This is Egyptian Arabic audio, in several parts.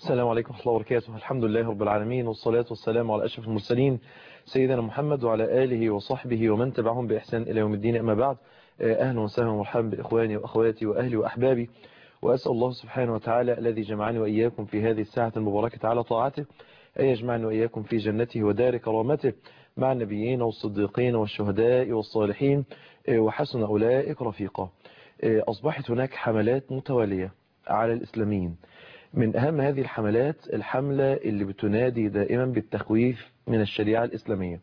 السلام عليكم ورحمة الله وبركاته الحمد لله رب العالمين والصلاة والسلام على أشرف المرسلين سيدنا محمد وعلى آله وصحبه ومن تبعهم بإحسان إلى يوم الدين أما بعد أهلا وسهلا ومرحبا بإخواني وأخواتي وأهلي وأحبابي وأسأل الله سبحانه وتعالى الذي جمعني وإياكم في هذه الساعة المباركة على طاعته أن يجمعني وإياكم في جنته ودار كرامته مع النبيين والصديقين والشهداء والصالحين وحسن أولئك رفيقا أصبحت هناك حملات متوالية على الإسلاميين من أهم هذه الحملات الحملة اللي بتنادي دائما بالتخويف من الشريعة الإسلامية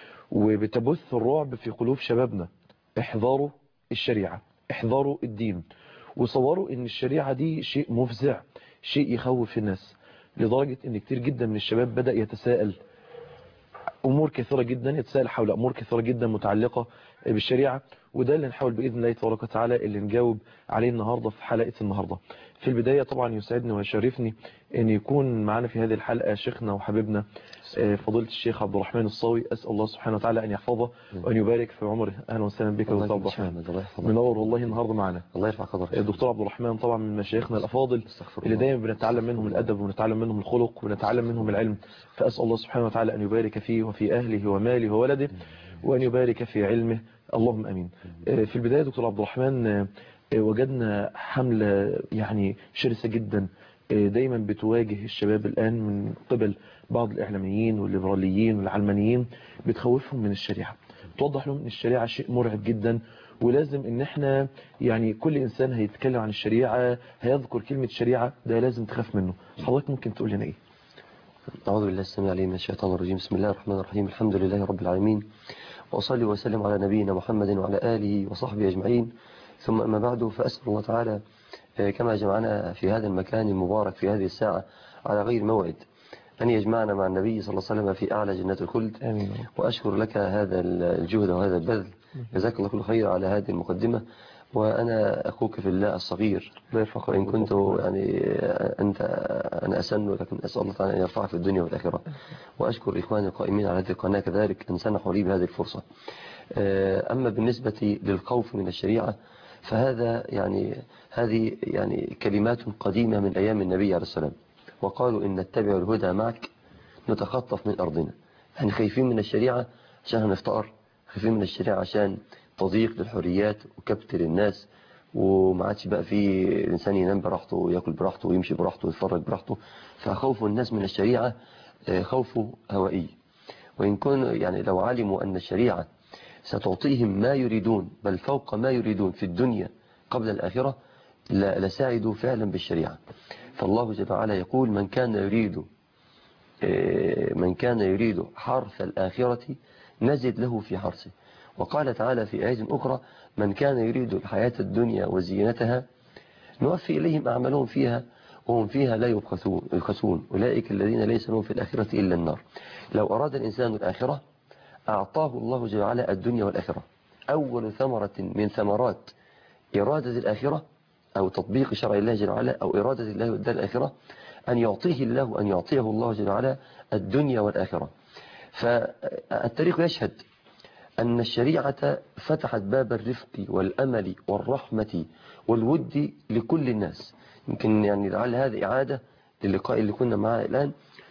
وبتبث الرعب في قلوب شبابنا احذروا الشريعة احذروا الدين وصوروا ان الشريعة دي شيء مفزع شيء يخوف الناس لدرجة ان كتير جدا من الشباب بدأ يتساءل امور كثيرة جدا يتساءل حول امور كثيرة جدا متعلقة بالشريعة وده اللي نحاول بإذن الله تبارك وتعالى اللي نجاوب عليه النهاردة في حلقة النهاردة في البداية طبعا يسعدني ويشرفني ان يكون معنا في هذه الحلقة شيخنا وحبيبنا فضيلة الشيخ عبد الرحمن الصاوي أسأل الله سبحانه وتعالى أن يحفظه وأن يبارك في عمره أهلا وسهلا بك دكتور عبد الرحمن منور والله النهارده معنا الله يرفع قدرك الدكتور عبد الرحمن طبعا من مشايخنا الأفاضل اللي دايما بنتعلم منهم الأدب ونتعلم منهم الخلق ونتعلم منهم العلم فأسأل الله سبحانه وتعالى أن يبارك فيه وفي أهله وماله وولده وأن يبارك في علمه اللهم أمين في البداية دكتور عبد الرحمن وجدنا حملة يعني شرسة جدا دايما بتواجه الشباب الآن من قبل بعض الإعلاميين والليبراليين والعلمانيين بتخوفهم من الشريعة توضح لهم ان الشريعة شيء مرعب جدا ولازم ان احنا يعني كل انسان هيتكلم عن الشريعة هيذكر كلمة شريعة ده لازم تخاف منه حضرتك ممكن تقول لنا ايه أعوذ بالله السميع العليم من الشيطان الرجيم بسم الله الرحمن الرحيم الحمد لله رب العالمين وأصلي وسلم على نبينا محمد وعلى آله وصحبه أجمعين ثم أما بعد فأسأل الله تعالى كما جمعنا في هذا المكان المبارك في هذه الساعة على غير موعد أن يجمعنا مع النبي صلى الله عليه وسلم في أعلى جنات الخلد آمين وأشكر لك هذا الجهد وهذا البذل جزاك الله كل خير على هذه المقدمة وأنا أخوك في الله الصغير وإن كنت يعني أنت أنا أسن ولكن أسأل الله تعالى أن يرفعك في الدنيا والآخرة وأشكر إخواني القائمين على هذه القناة كذلك أن سنحوا لي بهذه الفرصة أما بالنسبة للخوف من الشريعة فهذا يعني هذه يعني كلمات قديمة من أيام النبي عليه السلام وقالوا إن نتبع الهدى معك نتخطف من أرضنا يعني خايفين من الشريعة عشان نفتقر خايفين من الشريعة عشان تضييق للحريات وكبت للناس وما عادش بقى في الإنسان ينام براحته ويأكل براحته ويمشي براحته ويتفرج براحته فخوف الناس من الشريعة خوف هوائي وإن كن يعني لو علموا أن الشريعة ستعطيهم ما يريدون بل فوق ما يريدون في الدنيا قبل الآخرة لساعدوا فعلا بالشريعة فالله جل وعلا يقول من كان يريد من كان يريد حرث الآخرة نزد له في حرثه وقال تعالى في آية أخرى من كان يريد الحياة الدنيا وزينتها نوفي إليهم أعمالهم فيها وهم فيها لا يبخسون يبخسون أولئك الذين ليس لهم في الآخرة إلا النار لو أراد الإنسان الآخرة أعطاه الله جل وعلا الدنيا والآخرة أول ثمرة من ثمرات إرادة الآخرة أو تطبيق شرع الله جل وعلا أو إرادة الله والدار الآخرة أن يعطيه الله أن يعطيه الله جل وعلا الدنيا والآخرة فالتاريخ يشهد أن الشريعة فتحت باب الرفق والأمل والرحمة والود لكل الناس يمكن يعني لعل هذه إعادة للقاء اللي كنا معاه الآن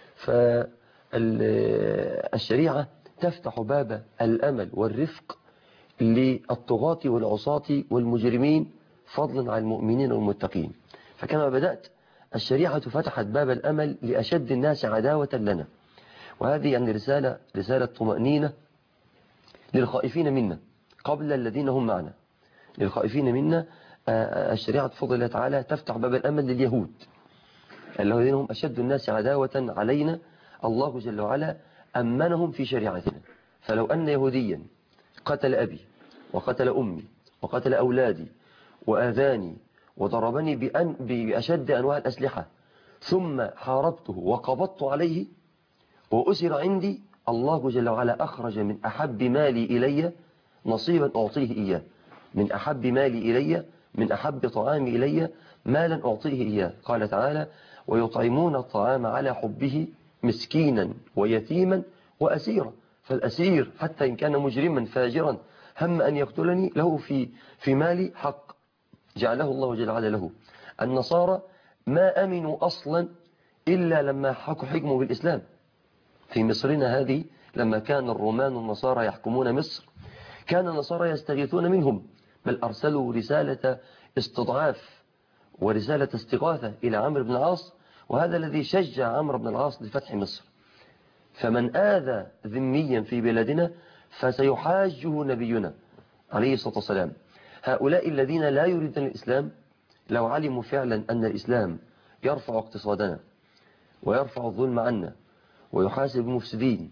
فالشريعة تفتح باب الأمل والرفق للطغاة والعصاة والمجرمين فضلا عن المؤمنين والمتقين فكما بدأت الشريعة فتحت باب الأمل لأشد الناس عداوة لنا وهذه يعني رسالة رسالة طمأنينة للخائفين منا قبل الذين هم معنا للخائفين منا الشريعة بفضل الله تعالى تفتح باب الأمل لليهود الذين هم أشد الناس عداوة علينا الله جل وعلا أمنهم في شريعتنا فلو أن يهوديا قتل أبي وقتل أمي وقتل أولادي وآذاني وضربني بأن بأشد أنواع الأسلحة ثم حاربته وقبضت عليه وأسر عندي الله جل وعلا أخرج من أحب مالي إلي نصيبا أعطيه إياه من أحب مالي إلي من أحب طعامي إلي مالا أعطيه إياه قال تعالى ويطعمون الطعام على حبه مسكينا ويتيما وأسيرا فالأسير حتى إن كان مجرما فاجرا هم أن يقتلني له في في مالي حق جعله الله جل وعلا له النصارى ما أمنوا أصلا إلا لما حكوا حكموا بالإسلام في مصرنا هذه لما كان الرومان النصارى يحكمون مصر كان النصارى يستغيثون منهم بل أرسلوا رسالة استضعاف ورسالة استغاثة إلى عمرو بن العاص وهذا الذي شجع عمرو بن العاص لفتح مصر فمن آذى ذميا في بلادنا فسيحاجه نبينا عليه الصلاة والسلام هؤلاء الذين لا يريدون الإسلام لو علموا فعلا أن الإسلام يرفع اقتصادنا ويرفع الظلم عنا ويحاسب المفسدين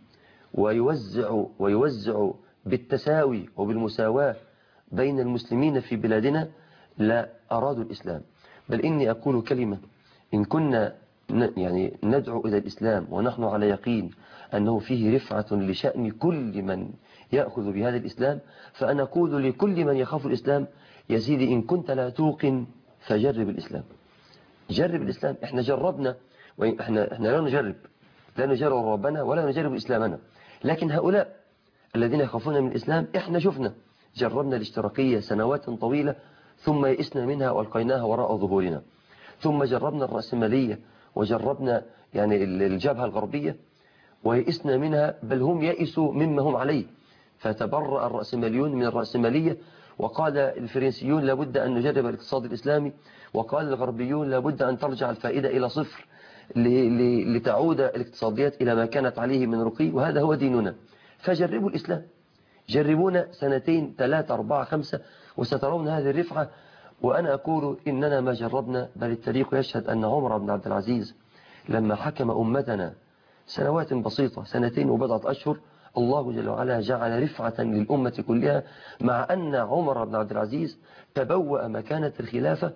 ويوزع ويوزع بالتساوي وبالمساواة بين المسلمين في بلادنا لا أرادوا الإسلام بل إني أقول كلمة إن كنا يعني ندعو إلى الإسلام ونحن على يقين أنه فيه رفعة لشأن كل من يأخذ بهذا الإسلام فأنا أقول لكل من يخاف الإسلام يا سيدي إن كنت لا توقن فجرب الإسلام جرب الإسلام إحنا جربنا وإحنا إحنا لا نجرب لا نجرب ربنا ولا نجرب إسلامنا لكن هؤلاء الذين يخافون من الإسلام إحنا شفنا جربنا الاشتراكية سنوات طويلة ثم يئسنا منها وألقيناها وراء ظهورنا ثم جربنا الرأسمالية وجربنا يعني الجبهة الغربية ويئسنا منها بل هم يئسوا مما هم عليه فتبرأ الرأسماليون من الرأسمالية وقال الفرنسيون لابد أن نجرب الاقتصاد الإسلامي وقال الغربيون لابد أن ترجع الفائدة إلى صفر لتعود الاقتصاديات إلى ما كانت عليه من رقي وهذا هو ديننا فجربوا الإسلام جربونا سنتين ثلاثة أربعة خمسة وسترون هذه الرفعة وأنا أقول إننا ما جربنا بل التاريخ يشهد أن عمر بن عبد العزيز لما حكم أمتنا سنوات بسيطة سنتين وبضعة أشهر الله جل وعلا جعل رفعة للأمة كلها مع أن عمر بن عبد العزيز تبوأ مكانة الخلافة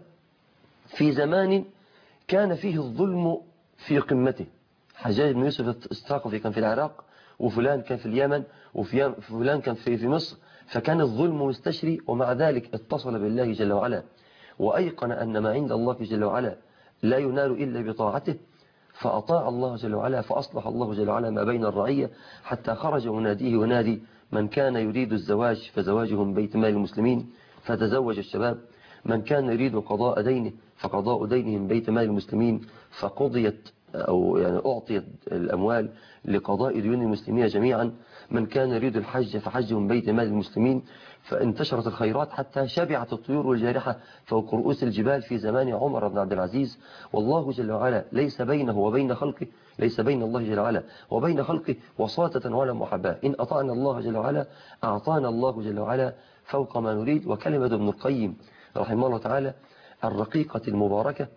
في زمان كان فيه الظلم في قمته حجاج بن يوسف الثقفي كان في العراق وفلان كان في اليمن وفلان كان في في مصر فكان الظلم مستشري ومع ذلك اتصل بالله جل وعلا وأيقن أن ما عند الله جل وعلا لا ينال إلا بطاعته فأطاع الله جل وعلا فأصلح الله جل وعلا ما بين الرعية حتى خرج مناديه ونادي من كان يريد الزواج فزواجه من بيت مال المسلمين فتزوج الشباب من كان يريد قضاء دينه فقضاء دينه من بيت مال المسلمين فقضيت أو يعني أعطيت الأموال لقضاء ديون المسلمين جميعا من كان يريد الحج فحج من بيت مال المسلمين فانتشرت الخيرات حتى شبعت الطيور والجارحة فوق رؤوس الجبال في زمان عمر بن عبد العزيز والله جل وعلا ليس بينه وبين خلقه ليس بين الله جل وعلا وبين خلقه وساطة ولا محباة إن أطعنا الله جل وعلا أعطانا الله جل وعلا فوق ما نريد وكلمة ابن القيم رحمه الله تعالى الرقيقة المباركة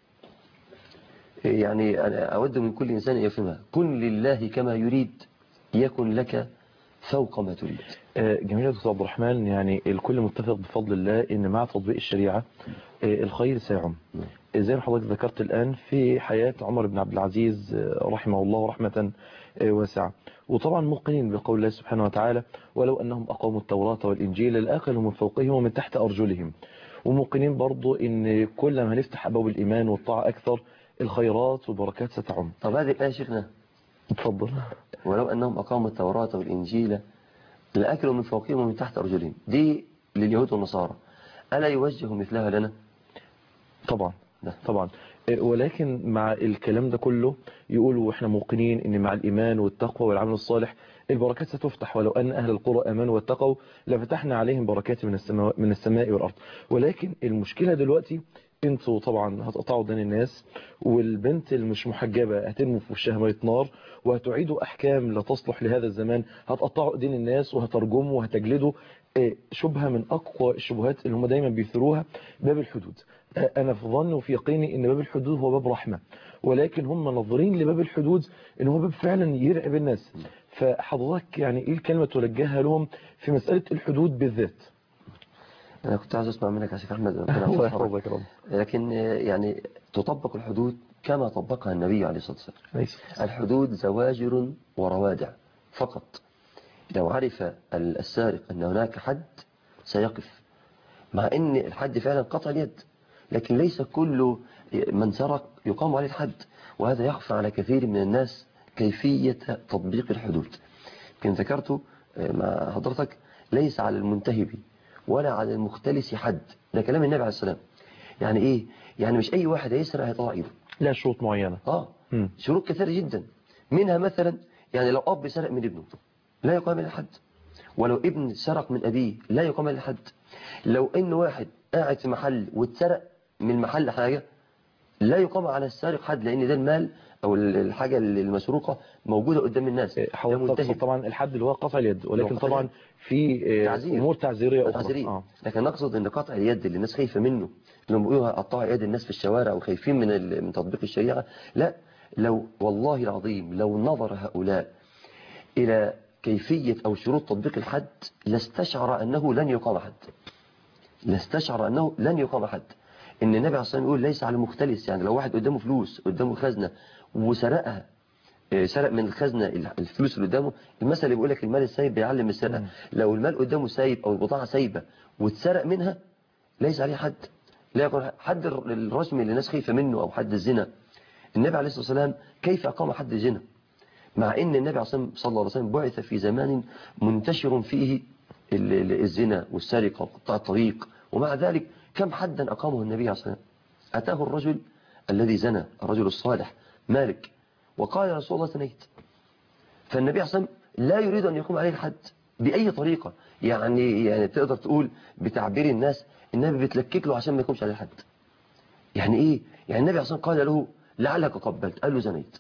يعني أنا أود من كل إنسان يفهمها كن لله كما يريد يكن لك فوق ما تريد جميل يا دكتور عبد الرحمن يعني الكل متفق بفضل الله ان مع تطبيق الشريعة الخير ساعم زي ما حضرتك ذكرت الآن في حياة عمر بن عبد العزيز رحمه الله رحمة واسعة وطبعا موقنين بقول الله سبحانه وتعالى ولو أنهم أقاموا التوراة والإنجيل لأكلوا من فوقهم ومن تحت أرجلهم وموقنين برضو ان كل ما هنفتح أبواب الإيمان والطاعة أكثر الخيرات والبركات ستعم طب هذه الآية شيخنا اتفضل ولو أنهم أقاموا التوراة والإنجيل لأكلوا من فوقهم ومن تحت أرجلهم دي لليهود والنصارى ألا يوجه مثلها لنا طبعا ده. طبعا ولكن مع الكلام ده كله يقولوا احنا موقنين ان مع الإيمان والتقوى والعمل الصالح البركات ستفتح ولو أن أهل القرى أمنوا واتقوا لفتحنا عليهم بركات من السماء, من السماء والأرض ولكن المشكلة دلوقتي انتوا طبعا هتقطعوا دين الناس والبنت اللي مش محجبة هترموا في وشها مية نار وهتعيدوا أحكام لا تصلح لهذا الزمان هتقطعوا دين الناس وهترجموا وهتجلدوا شبهة من أقوى الشبهات اللي هم دايما بيثروها باب الحدود أنا في ظن وفي يقيني أن باب الحدود هو باب رحمة ولكن هم ناظرين لباب الحدود أنه هو باب فعلا يرعب الناس فحضرتك يعني إيه الكلمة توجهها لهم في مسألة الحدود بالذات أنا كنت عايز أسمع منك يا شيخ أحمد الله يحفظك رب لكن يعني تطبق الحدود كما طبقها النبي عليه الصلاة والسلام ليس الحدود زواجر وروادع فقط لو عرف السارق أن هناك حد سيقف مع أن الحد فعلا قطع اليد لكن ليس كل من سرق يقام عليه الحد وهذا يخفى على كثير من الناس كيفية تطبيق الحدود كان ذكرت مع حضرتك ليس على المنتهب ولا على المختلس حد ده كلام النبي عليه السلام يعني ايه يعني مش اي واحد هيسرق هيطلع ايده لا شروط معينة اه مم. شروط كثيرة جدا منها مثلا يعني لو أب سرق من ابنه لا يقام عليه الحد ولو ابن سرق من أبيه لا يقام عليه الحد لو إن واحد قاعد في محل واتسرق من المحل حاجة لا يقام على السارق حد لأن ده المال أو الحاجة المسروقة موجودة قدام الناس ده حضرتك منتهي. تقصد طبعا الحد اللي هو قطع اليد ولكن قطع طبعا اليد. في آه، تعزير. امور تعزيريه اخرى تعزيرية آه. لكن نقصد ان قطع اليد اللي الناس خايفه منه لما بيقولوا قطعوا يد الناس في الشوارع وخايفين من ال- من تطبيق الشريعه لا لو والله العظيم لو نظر هؤلاء الى كيفيه او شروط تطبيق الحد لاستشعر انه لن يقام حد لاستشعر انه لن يقام حد ان النبي عليه الصلاه والسلام يقول ليس على مختلس يعني لو واحد قدامه فلوس قدامه خزنه وسرقها آه، سرق من الخزنة الفلوس اللي قدامه المثل اللي بيقول لك المال السايب بيعلم السرقة لو المال قدامه سايب أو البضاعة سايبة واتسرق منها ليس عليه حد لا يكون حد الر- الرجم اللي الناس خايفة منه أو حد الزنا النبي عليه الصلاة والسلام كيف أقام حد الزنا مع أن النبي عليه الصلاة صلى الله عليه وسلم بعث في زمان منتشر فيه ال- ال- الزنا والسرقة وقطاع الطريق ومع ذلك كم حدا أقامه النبي عليه الصلاة والسلام أتاه الرجل الذي زنى الرجل الصالح مالك وقال يا رسول الله زنيت فالنبي عليه الصلاة والسلام لا يريد أن يقوم عليه الحد بأي طريقة يعني يعني تقدر تقول بتعبير الناس النبي بتلكك له عشان ما يقومش عليه الحد يعني إيه يعني النبي عليه الصلاة والسلام قال له لعلك قبلت قال له زنيت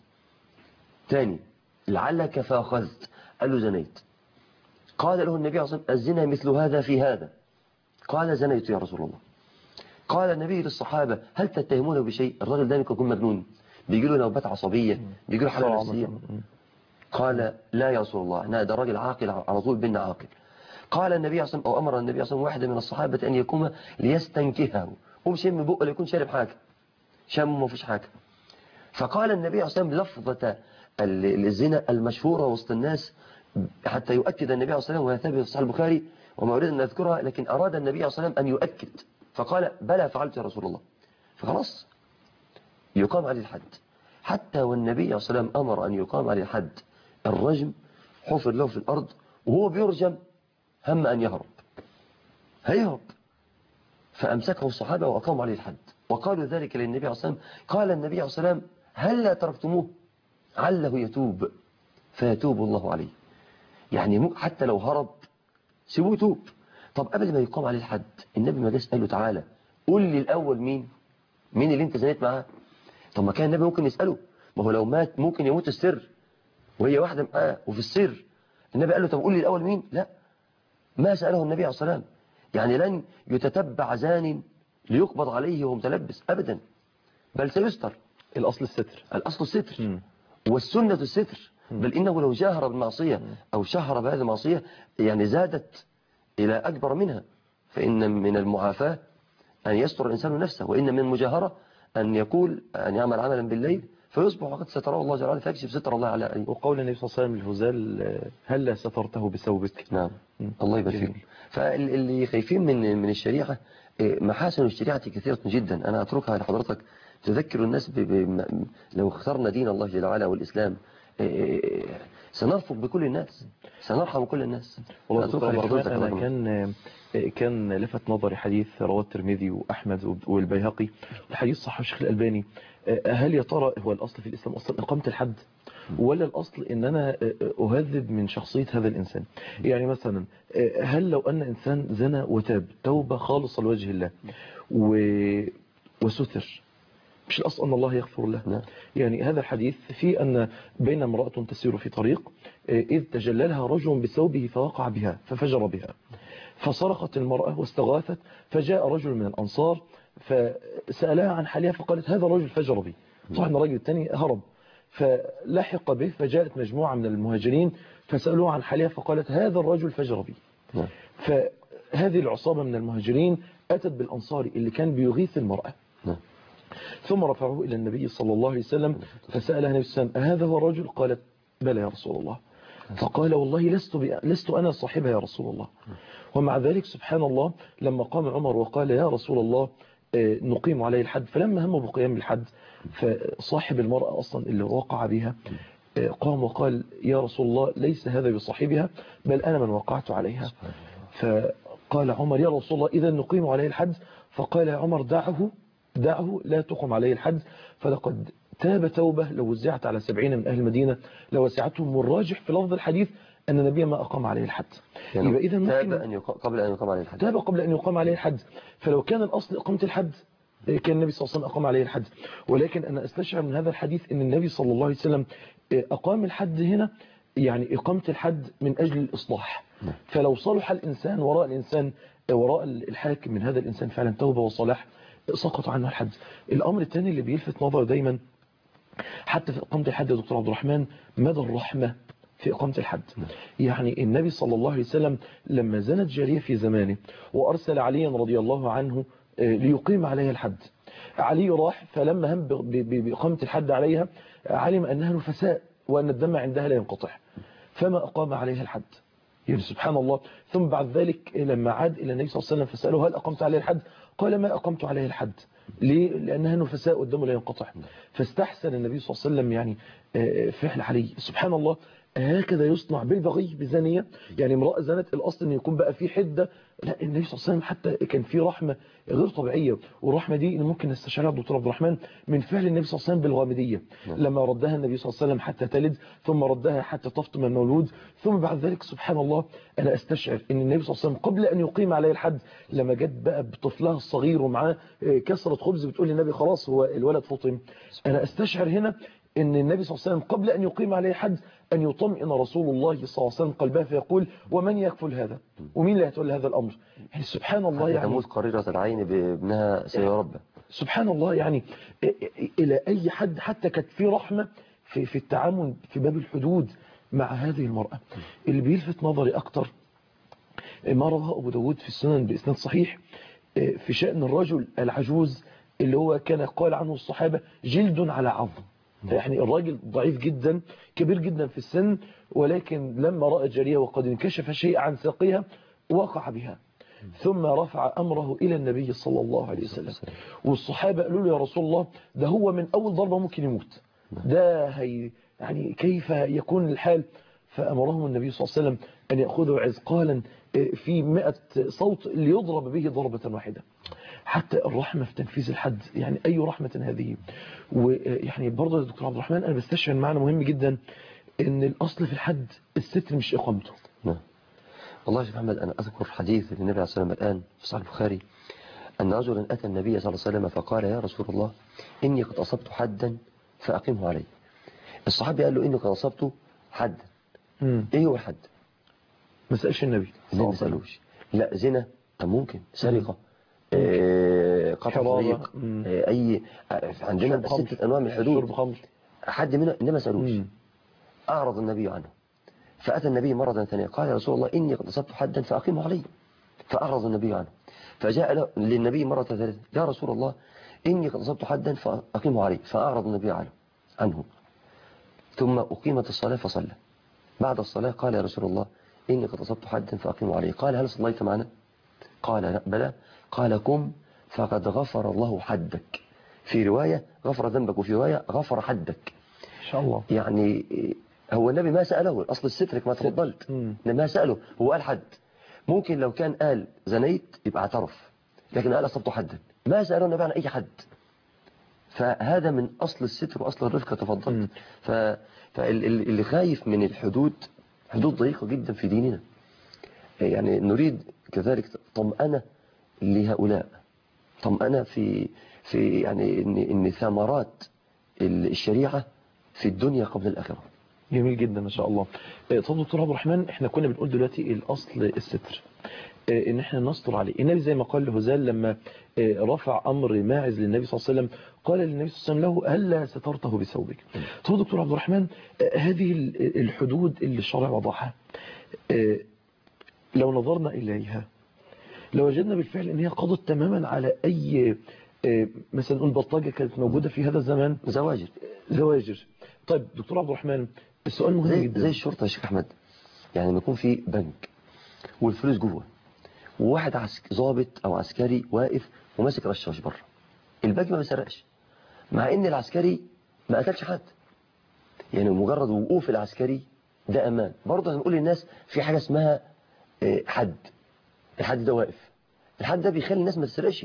تاني لعلك فأخذت قال له زنيت قال له النبي عليه الصلاة والسلام الزنا مثل هذا في هذا قال زنيت يا رسول الله قال النبي للصحابة هل تتهمونه بشيء الراجل ده ممكن يكون مجنون بيجي له نوبات عصبية بيجي له حالة طبعاً. نفسية مم. قال لا يا رسول الله أنا ده راجل عاقل على طول بينا عاقل قال النبي عليه الصلاة والسلام أو أمر النبي عليه الصلاة والسلام واحدة من الصحابة أن يقوم ليستنكهه قوم شم بقه لا يكون شارب حاجة شم ما فيش حاجة فقال النبي عليه الصلاة والسلام لفظة ال- الزنا المشهورة وسط الناس حتى يؤكد النبي عليه الصلاة والسلام وهي ثابتة في صحيح البخاري وما أريد أن أذكرها لكن أراد النبي عليه الصلاة والسلام أن يؤكد فقال بلى فعلت يا رسول الله فخلاص يقام عليه الحد حتى والنبي عليه الصلاة والسلام أمر أن يقام عليه الحد الرجم حفر له في الأرض وهو بيرجم هم أن يهرب هيهرب فأمسكه الصحابة وأقاموا عليه الحد وقالوا ذلك للنبي عليه الصلاة والسلام قال النبي عليه الصلاة والسلام هل لا تركتموه عله يتوب فيتوب الله عليه يعني مو- حتى لو هرب سيبوه يتوب طب قبل ما يقام عليه الحد النبي ما جاش قال له تعالى قول لي الأول مين مين اللي انت زنيت معاه طب ما كان النبي ممكن يسأله ما هو لو مات ممكن يموت السر وهي واحدة معاه وفي السر النبي قال له طب قول لي الأول مين لا ما سأله النبي عليه الصلاة والسلام يعني لن يتتبع زان ليقبض عليه وهو متلبس أبدا بل سيستر الأصل الستر الأصل الستر مم. والسنة الستر بل إنه لو جاهر بالمعصية أو شهر بهذه المعصية يعني زادت إلى أكبر منها فإن من المعافاة أن يستر الإنسان نفسه وإن من المجاهرة أن يقول أن يعمل عملا بالليل فيصبح وقد ستره الله جل وعلا فيكشف ستر الله على أيه وقول النبي صلى الله عليه وسلم للهزال آه، هلا سترته بثوبك نعم مم. الله يبارك جميل. فيك فاللي خايفين من من الشريعة إيه، محاسن الشريعة كثيرة جدا أنا أتركها لحضرتك تذكر الناس ب... ب... م- لو اخترنا دين الله جل وعلا والإسلام إيه، سنرفق بكل الناس سنرحم كل الناس والله أتركها دكتور لحضرتك الرحمن أنا رحمة. كان كان لفت نظري حديث رواه الترمذي وأحمد والبيهقي الحديث صح الشيخ الألباني هل يا ترى هو الأصل في الإسلام أصلا إقامة الحد ولا الأصل إن أنا أهذب من شخصية هذا الإنسان يعني مثلا هل لو أن إنسان زنى وتاب توبة خالصة لوجه الله و... وستر مش الأصل أن الله يغفر له نعم. يعني هذا الحديث في أن بين امرأة تسير في طريق إذ تجللها رجل بثوبه فوقع بها ففجر بها فصرخت المرأة واستغاثت فجاء رجل من الأنصار فسألها عن حالها فقالت هذا الرجل فجر بي صح أن الرجل الثاني هرب فلحق به فجاءت مجموعة من المهاجرين فسألوه عن حالها فقالت هذا الرجل فجر بي نعم. فهذه العصابة من المهاجرين أتت بالأنصاري اللي كان بيغيث المرأة نعم. ثم رفعوه إلى النبي صلى الله عليه وسلم فسألها النبي صلى الله عليه وسلم أهذا هو الرجل قالت بلى يا رسول الله فقال والله لست, بأ... لست أنا صاحبها يا رسول الله ومع ذلك سبحان الله لما قام عمر وقال يا رسول الله آه، نقيم عليه الحد فلما هم بقيام الحد فصاحب المرأة أصلا اللي وقع بها آه، قام وقال يا رسول الله ليس هذا بصاحبها بل أنا من وقعت عليها فقال عمر يا رسول الله إذا نقيم عليه الحد فقال يا عمر دعه دعه لا تقم عليه الحد فلقد تاب توبة لو وزعت على سبعين من أهل المدينة لوسعتهم والراجح في لفظ الحديث أن النبي ما أقام عليه الحد يعني يبقى إذا تاب ممكن أن يقام قبل أن يقام عليه الحد تاب قبل أن يقام عليه الحد فلو كان الأصل إقامة الحد كان النبي صلى الله عليه وسلم أقام عليه الحد ولكن أنا أستشعر من هذا الحديث أن النبي صلى الله عليه وسلم أقام الحد هنا يعني إقامة الحد من أجل الإصلاح فلو صلح الإنسان وراء الإنسان وراء الحاكم من هذا الإنسان فعلا توبة وصلاح سقط عنه الحد الأمر الثاني اللي بيلفت نظر دايما حتى في إقامة الحد يا دكتور عبد الرحمن مدى الرحمة في إقامة الحد يعني النبي صلى الله عليه وسلم لما زنت جارية في زمانه وأرسل عليا رضي الله عنه ليقيم عليها الحد علي راح فلما هم بإقامة الحد عليها علم أنها نفساء وأن الدم عندها لا ينقطع فما أقام عليها الحد يعني سبحان الله ثم بعد ذلك لما عاد إلى النبي صلى الله عليه وسلم فسأله هل أقمت عليه الحد قال ما أقمت عليه الحد ليه؟ لأنها نفساء والدم لا ينقطع فاستحسن النبي صلى الله عليه وسلم يعني فعل علي سبحان الله هكذا يصنع بالبغي بزانية يعني امرأة زنت الأصل أن يكون بقى في حدة لا النبي صلى الله عليه وسلم حتى كان في رحمة غير طبيعية والرحمة دي ممكن نستشعرها الدكتور عبد الرحمن من فعل النبي صلى الله عليه وسلم بالغامدية لما ردها النبي صلى الله عليه وسلم حتى تلد ثم ردها حتى تفطم المولود ثم بعد ذلك سبحان الله أنا أستشعر أن النبي صلى الله عليه وسلم قبل أن يقيم عليه الحد لما جت بقى بطفلها الصغير ومعاه كسرة خبز بتقول للنبي خلاص هو الولد فطم أنا أستشعر هنا ان النبي صلى الله عليه وسلم قبل أن يقيم عليه حد أن يطمئن رسول الله صلى الله عليه وسلم قلبه فيقول ومن يكفل هذا ومين اللي هيتولى هذا الأمر يعني سبحان الله يعني تموت قريرة العين بابنها سيربى سبحان الله يعني إلى أي حد حتى كانت في رحمة في, في التعامل في باب الحدود مع هذه المرأة اللي بيلفت نظري أكتر ما رواه أبو داود في السنن بإسناد صحيح في شأن الرجل العجوز اللي هو كان قال عنه الصحابة جلد على عظم يعني الراجل ضعيف جدا كبير جدا في السن ولكن لما رأى جارية وقد انكشف شيء عن ساقها وقع بها ثم رفع أمره إلى النبي صلى الله عليه وسلم والصحابة قالوا له يا رسول الله ده هو من أول ضربة ممكن يموت ده هي يعني كيف يكون الحال فأمرهم النبي صلى الله عليه وسلم أن يأخذوا عزقالا في مئة صوت ليضرب به ضربة واحدة حتى الرحمة في تنفيذ الحد يعني أي رحمة هذه ويعني برضه يا دكتور عبد الرحمن أنا بستشعر معنا مهم جدا أن الأصل في الحد الستر مش إقامته نعم والله يا شيخ محمد أنا أذكر حديث للنبي عليه الصلاة والسلام الآن في صحيح البخاري أن رجلا أتى النبي صلى الله عليه وسلم فقال يا رسول الله إني قد أصبت حدا فأقمه علي الصحابي قال له إني قد أصبت حدا مم. إيه هو الحد ما سألش النبي ليه ما سألوش لا زنا طب ممكن سرقة آه، قطع حرابة. طريق مم. آه، أي عندنا شرب خمر. ستة أنواع من شرب الحدود خمر حد منها إنما سألوش مم. أعرض النبي عنه فأتى النبي مرة ثانية قال يا رسول الله إني قد أصبت حدا فأقيمه علي فأعرض النبي عنه فجاء له- للنبي مرة ثالثة يا رسول الله إني قد أصبت حدا فأقيمه علي فأعرض النبي عنه عنه ثم أقيمت الصلاة فصلى بعد الصلاة قال يا رسول الله إني قد أصبت حدا فأقيمه علي قال هل صليت معنا قال لا بلى قال قم فقد غفر الله حدك في رواية غفر ذنبك وفي رواية غفر حدك إن شاء الله يعني هو النبي ما سأله أصل الستر كما تفضلت مم. ما سأله هو قال حد ممكن لو كان قال زنيت يبقى اعترف لكن قال أصبت حدا ما سأله النبي عن أي حد فهذا من أصل الستر وأصل الرفق مم. تفضلت ف... فاللي خايف من الحدود حدود ضيقة جدا في ديننا يعني نريد كذلك طمأنة لهؤلاء طمأنة في في يعني إن, إن ثمرات الشريعة في الدنيا قبل الآخرة جميل جدا ما شاء الله آه، طب دكتور عبد الرحمن احنا كنا بنقول دلوقتي الاصل الستر آه، ان احنا نستر عليه النبي زي ما قال لهزال لما آه، رفع امر ماعز للنبي صلى الله عليه وسلم قال للنبي صلى الله عليه وسلم له هلا سترته بثوبك طب دكتور عبد الرحمن آه، هذه ال- الحدود اللي الشرع وضعها آه، لو نظرنا اليها لوجدنا بالفعل ان هي قضت تماما على اي آه، مثلا نقول بلطجه كانت موجوده في هذا الزمان زواجر زواجر طيب دكتور عبد الرحمن السؤال مهم زي, جدا زي الشرطة يا شيخ أحمد يعني لما يكون في بنك والفلوس جوه وواحد عسك... ضابط أو عسكري واقف وماسك رشاش بره البنك ما بيسرقش مع إن العسكري ما قتلش حد يعني مجرد وقوف العسكري ده أمان برضه هنقول للناس في حاجة اسمها آه، حد الحد ده واقف الحد ده بيخلي الناس ما تسرقش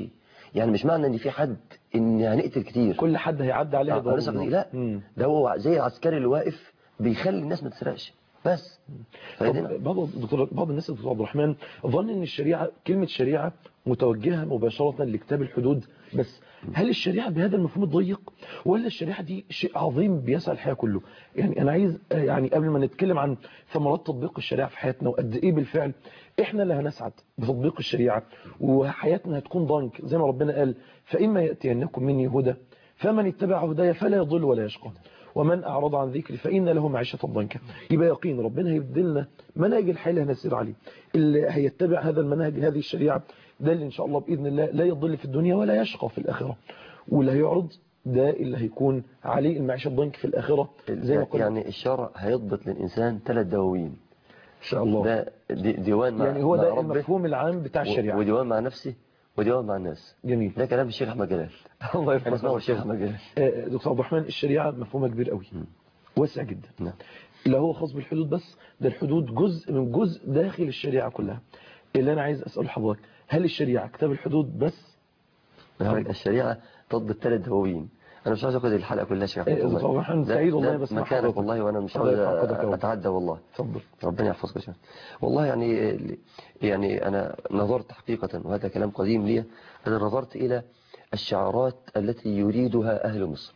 يعني مش معنى ان في حد ان هنقتل كتير كل حد هيعدي عليها آه، ضرب هنسرق نار. كتير. لا مم. ده هو زي العسكري اللي واقف بيخلي الناس ما تسرقش بس فاهمين؟ طب بعض دكتور بعض الناس دكتور عبد الرحمن ظن ان الشريعه كلمه شريعه متوجهه مباشره لكتاب الحدود بس هل الشريعه بهذا المفهوم الضيق ولا الشريعه دي شيء عظيم بيسعى الحياه كله يعني انا عايز آه، يعني قبل ما نتكلم عن ثمرات تطبيق الشريعه في حياتنا وقد ايه بالفعل احنا اللي هنسعد بتطبيق الشريعه وحياتنا هتكون ضنك زي ما ربنا قال فاما ياتينكم مني هدى فمن اتبع هدايا فلا يضل ولا يشقى ومن أعرض عن ذكري فإن له معيشة ضنكا يبقى يقين ربنا هيبدلنا منهج الحياة اللي هنسير عليه اللي هيتبع هذا المنهج هذه الشريعة ده اللي إن شاء الله بإذن الله لا يضل في الدنيا ولا يشقى في الآخرة واللي هيعرض ده اللي هيكون عليه المعيشة الضنك في الآخرة زي ما قلنا يعني الشرع هيضبط للإنسان ثلاث دواوين إن شاء الله ده دي- ديوان مع يعني هو مع ده ربه المفهوم العام بتاع و- الشريعة وديوان مع نفسه وديوان مع الناس جميل ده كلام الشيخ أحمد جلال الله أنا اسمه يرحمه الشيخ أحمد جلال آه، دكتور عبد الرحمن الشريعة مفهومها كبير قوي واسع جدا نعم لا هو خاص بالحدود بس ده الحدود جزء من جزء داخل الشريعة كلها اللي أنا عايز أسأل حضرتك هل الشريعة كتاب الحدود بس نعم. الشريعة تضبط ثلاث دواوين أنا مش عاوز أخد الحلقة كلها يا شيخ أحمد إيه، والله. دكتور محمد ده- سعيد والله ده بسمع مكانك حضرتك. والله وأنا مش الله عاوز يحفظك يا رب. أتعدى والله اتفضل ربنا يحفظك يا شيخ والله يعني يعني أنا نظرت حقيقة وهذا كلام قديم لي أنا نظرت إلى الشعارات التي يريدها أهل مصر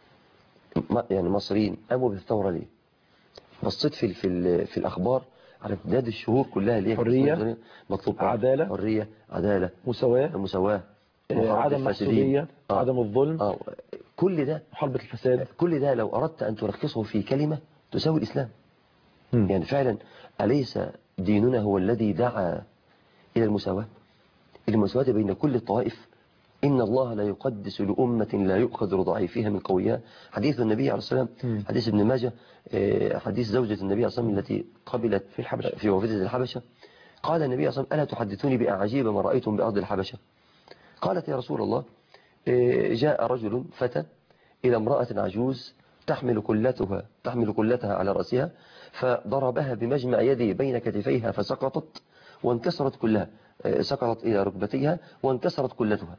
ما- يعني مصريين قاموا بالثورة ليه بصيت في في ال- في الأخبار على امتداد الشهور كلها اللي هي حرية، مطلوب عدالة، حرية عدالة مساواة مساواة آه، محاربة عدم الفاسدين. محسوبية آه. عدم الظلم آه. كل ده محاربة الفساد كل ده لو أردت أن تلخصه في كلمة تساوي الإسلام مم. يعني فعلا أليس ديننا هو الذي دعا إلى المساواة المساواة بين كل الطوائف إن الله لا يقدس لأمة لا يؤخذ ضعيفها من قويها حديث النبي عليه الصلاة والسلام مم. حديث ابن ماجه آه، حديث زوجة النبي عليه الصلاة والسلام التي قبلت في الحبشة. في وفدة الحبشة قال النبي عليه الصلاة والسلام ألا تحدثوني بأعاجيب ما رأيتم بأرض الحبشة قالت يا رسول الله آه، جاء رجل فتى إلى امرأة عجوز تحمل كلتها تحمل كلتها على رأسها فضربها بمجمع يده بين كتفيها فسقطت وانكسرت كلها آه، سقطت إلى ركبتيها وانكسرت كلتها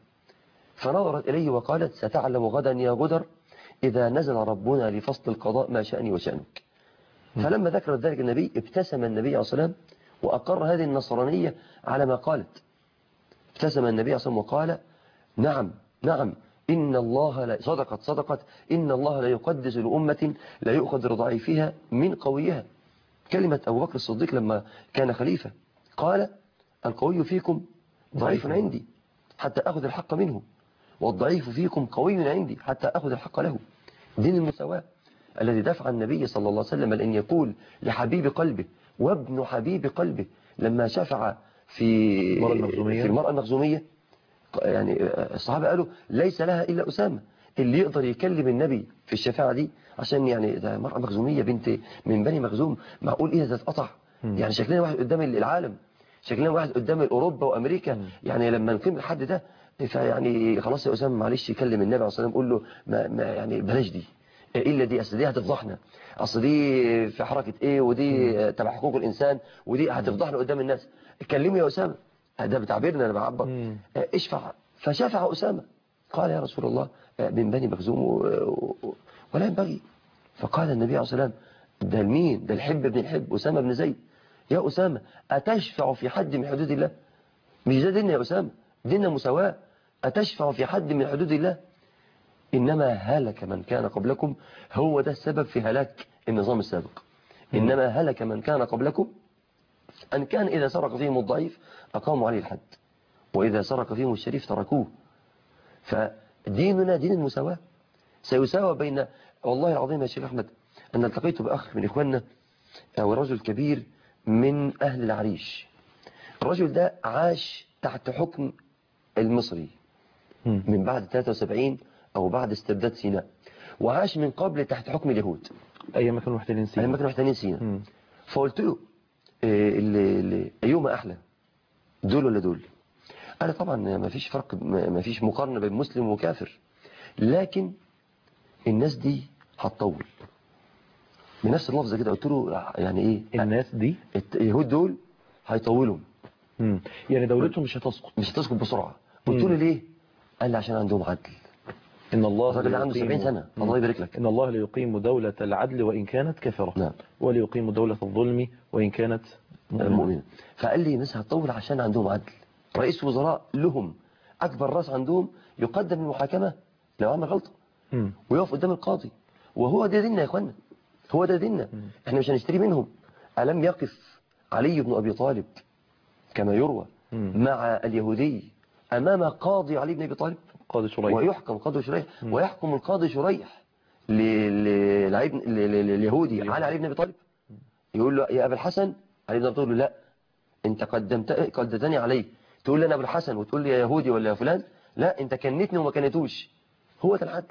فنظرت إليه وقالت ستعلم غدا يا غدر إذا نزل ربنا لفصل القضاء ما شأني وشأنك فلما ذكرت ذلك النبي ابتسم النبي عليه الصلاة والسلام وأقر هذه النصرانية على ما قالت ابتسم النبي عليه الصلاة والسلام وقال نعم نعم إن الله لا صدقت صدقت إن الله لا يقدس لأمة لا يؤخذ رضعيفها من قويها كلمة أبو بكر الصديق لما كان خليفة قال القوي فيكم ضعيف عندي حتى أخذ الحق منه والضعيف فيكم قوي عندي حتى أخذ الحق له دين المساواة الذي دفع النبي صلى الله عليه وسلم أن يقول لحبيب قلبه وابن حبيب قلبه لما شفع في المرأة المخزومية. في المرأة المخزومية يعني الصحابة قالوا ليس لها إلا أسامة اللي يقدر يكلم النبي في الشفاعة دي عشان يعني ده مرأة مخزومية بنت من بني مخزوم معقول إيه ده تتقطع يعني شكلنا واحد قدام العالم شكلنا واحد قدام أوروبا وأمريكا يعني لما نقيم الحد ده فيعني خلاص يا أسامة معلش يكلم النبي عليه الصلاة والسلام قول له ما ما يعني بلاش دي إلا دي أصل دي هتفضحنا أصل دي في حركة إيه ودي تبع حقوق الإنسان ودي هتفضحنا قدام الناس كلمه يا أسامة ده بتعبيرنا أنا بعبر مم. اشفع فشفع أسامة قال يا رسول الله من بني مخزوم و- و- ولا ينبغي فقال النبي عليه الصلاة والسلام ده المين ده الحب بن الحب أسامة بن زيد يا أسامة أتشفع في حد من حدود الله مش ده ديننا يا أسامة ديننا مساواة أتشفع في حد من حدود الله إنما هلك من كان قبلكم هو ده السبب في هلاك النظام السابق إنما هلك من كان قبلكم أن كان إذا سرق فيهم الضعيف أقاموا عليه الحد وإذا سرق فيهم الشريف تركوه فديننا دين المساواة سيساوى بين والله العظيم يا شيخ أحمد أن التقيت بأخ من إخواننا أو رجل كبير من أهل العريش الرجل ده عاش تحت حكم المصري مم. من بعد 73 أو بعد استبداد سيناء وعاش من قبل تحت حكم اليهود أيام ما كانوا محتلين أيام سينا ما كانوا محتلين سيناء مم. فقلت له إيه اللي اللي أيهما أحلى دول ولا دول قال طبعا ما فيش فرق ما فيش مقارنة بين مسلم وكافر لكن الناس دي هتطول بنفس اللفظة كده قلت له يعني ايه الناس دي الت- اليهود دول هيطولوا مم. يعني دولتهم مش هتسقط مش هتسقط بسرعة قلت مم. له ليه قال لي عشان عندهم عدل إن الله الراجل ده عنده ليقيم- 70 سنة مم. الله يبارك لك إن الله ليقيم دولة العدل وإن كانت كافرة نعم وليقيم دولة الظلم وإن كانت مؤمنة المؤمنة فقال لي الناس هتطول عشان عندهم عدل رئيس وزراء لهم أكبر راس عندهم يقدم المحاكمة لو عمل غلطة مم. ويقف قدام القاضي وهو ده ديننا يا اخوانا هو ده ديننا احنا مش هنشتري منهم ألم يقف علي بن أبي طالب كما يروى مم. مع اليهودي أمام قاضي علي بن أبي طالب قاضي شريح ويحكم قاضي شريح ويحكم القاضي شريح ل- ل- لعيب- ل- ل- لليهودي على علي بن أبي طالب يقول له يا أبا الحسن علي بن أبي طالب يقول له لا أنت قدمت قدمتني عليه تقول لي أنا أبو الحسن وتقول لي يا يهودي ولا يا فلان لا أنت كنتني وما كنتوش هو ده العدل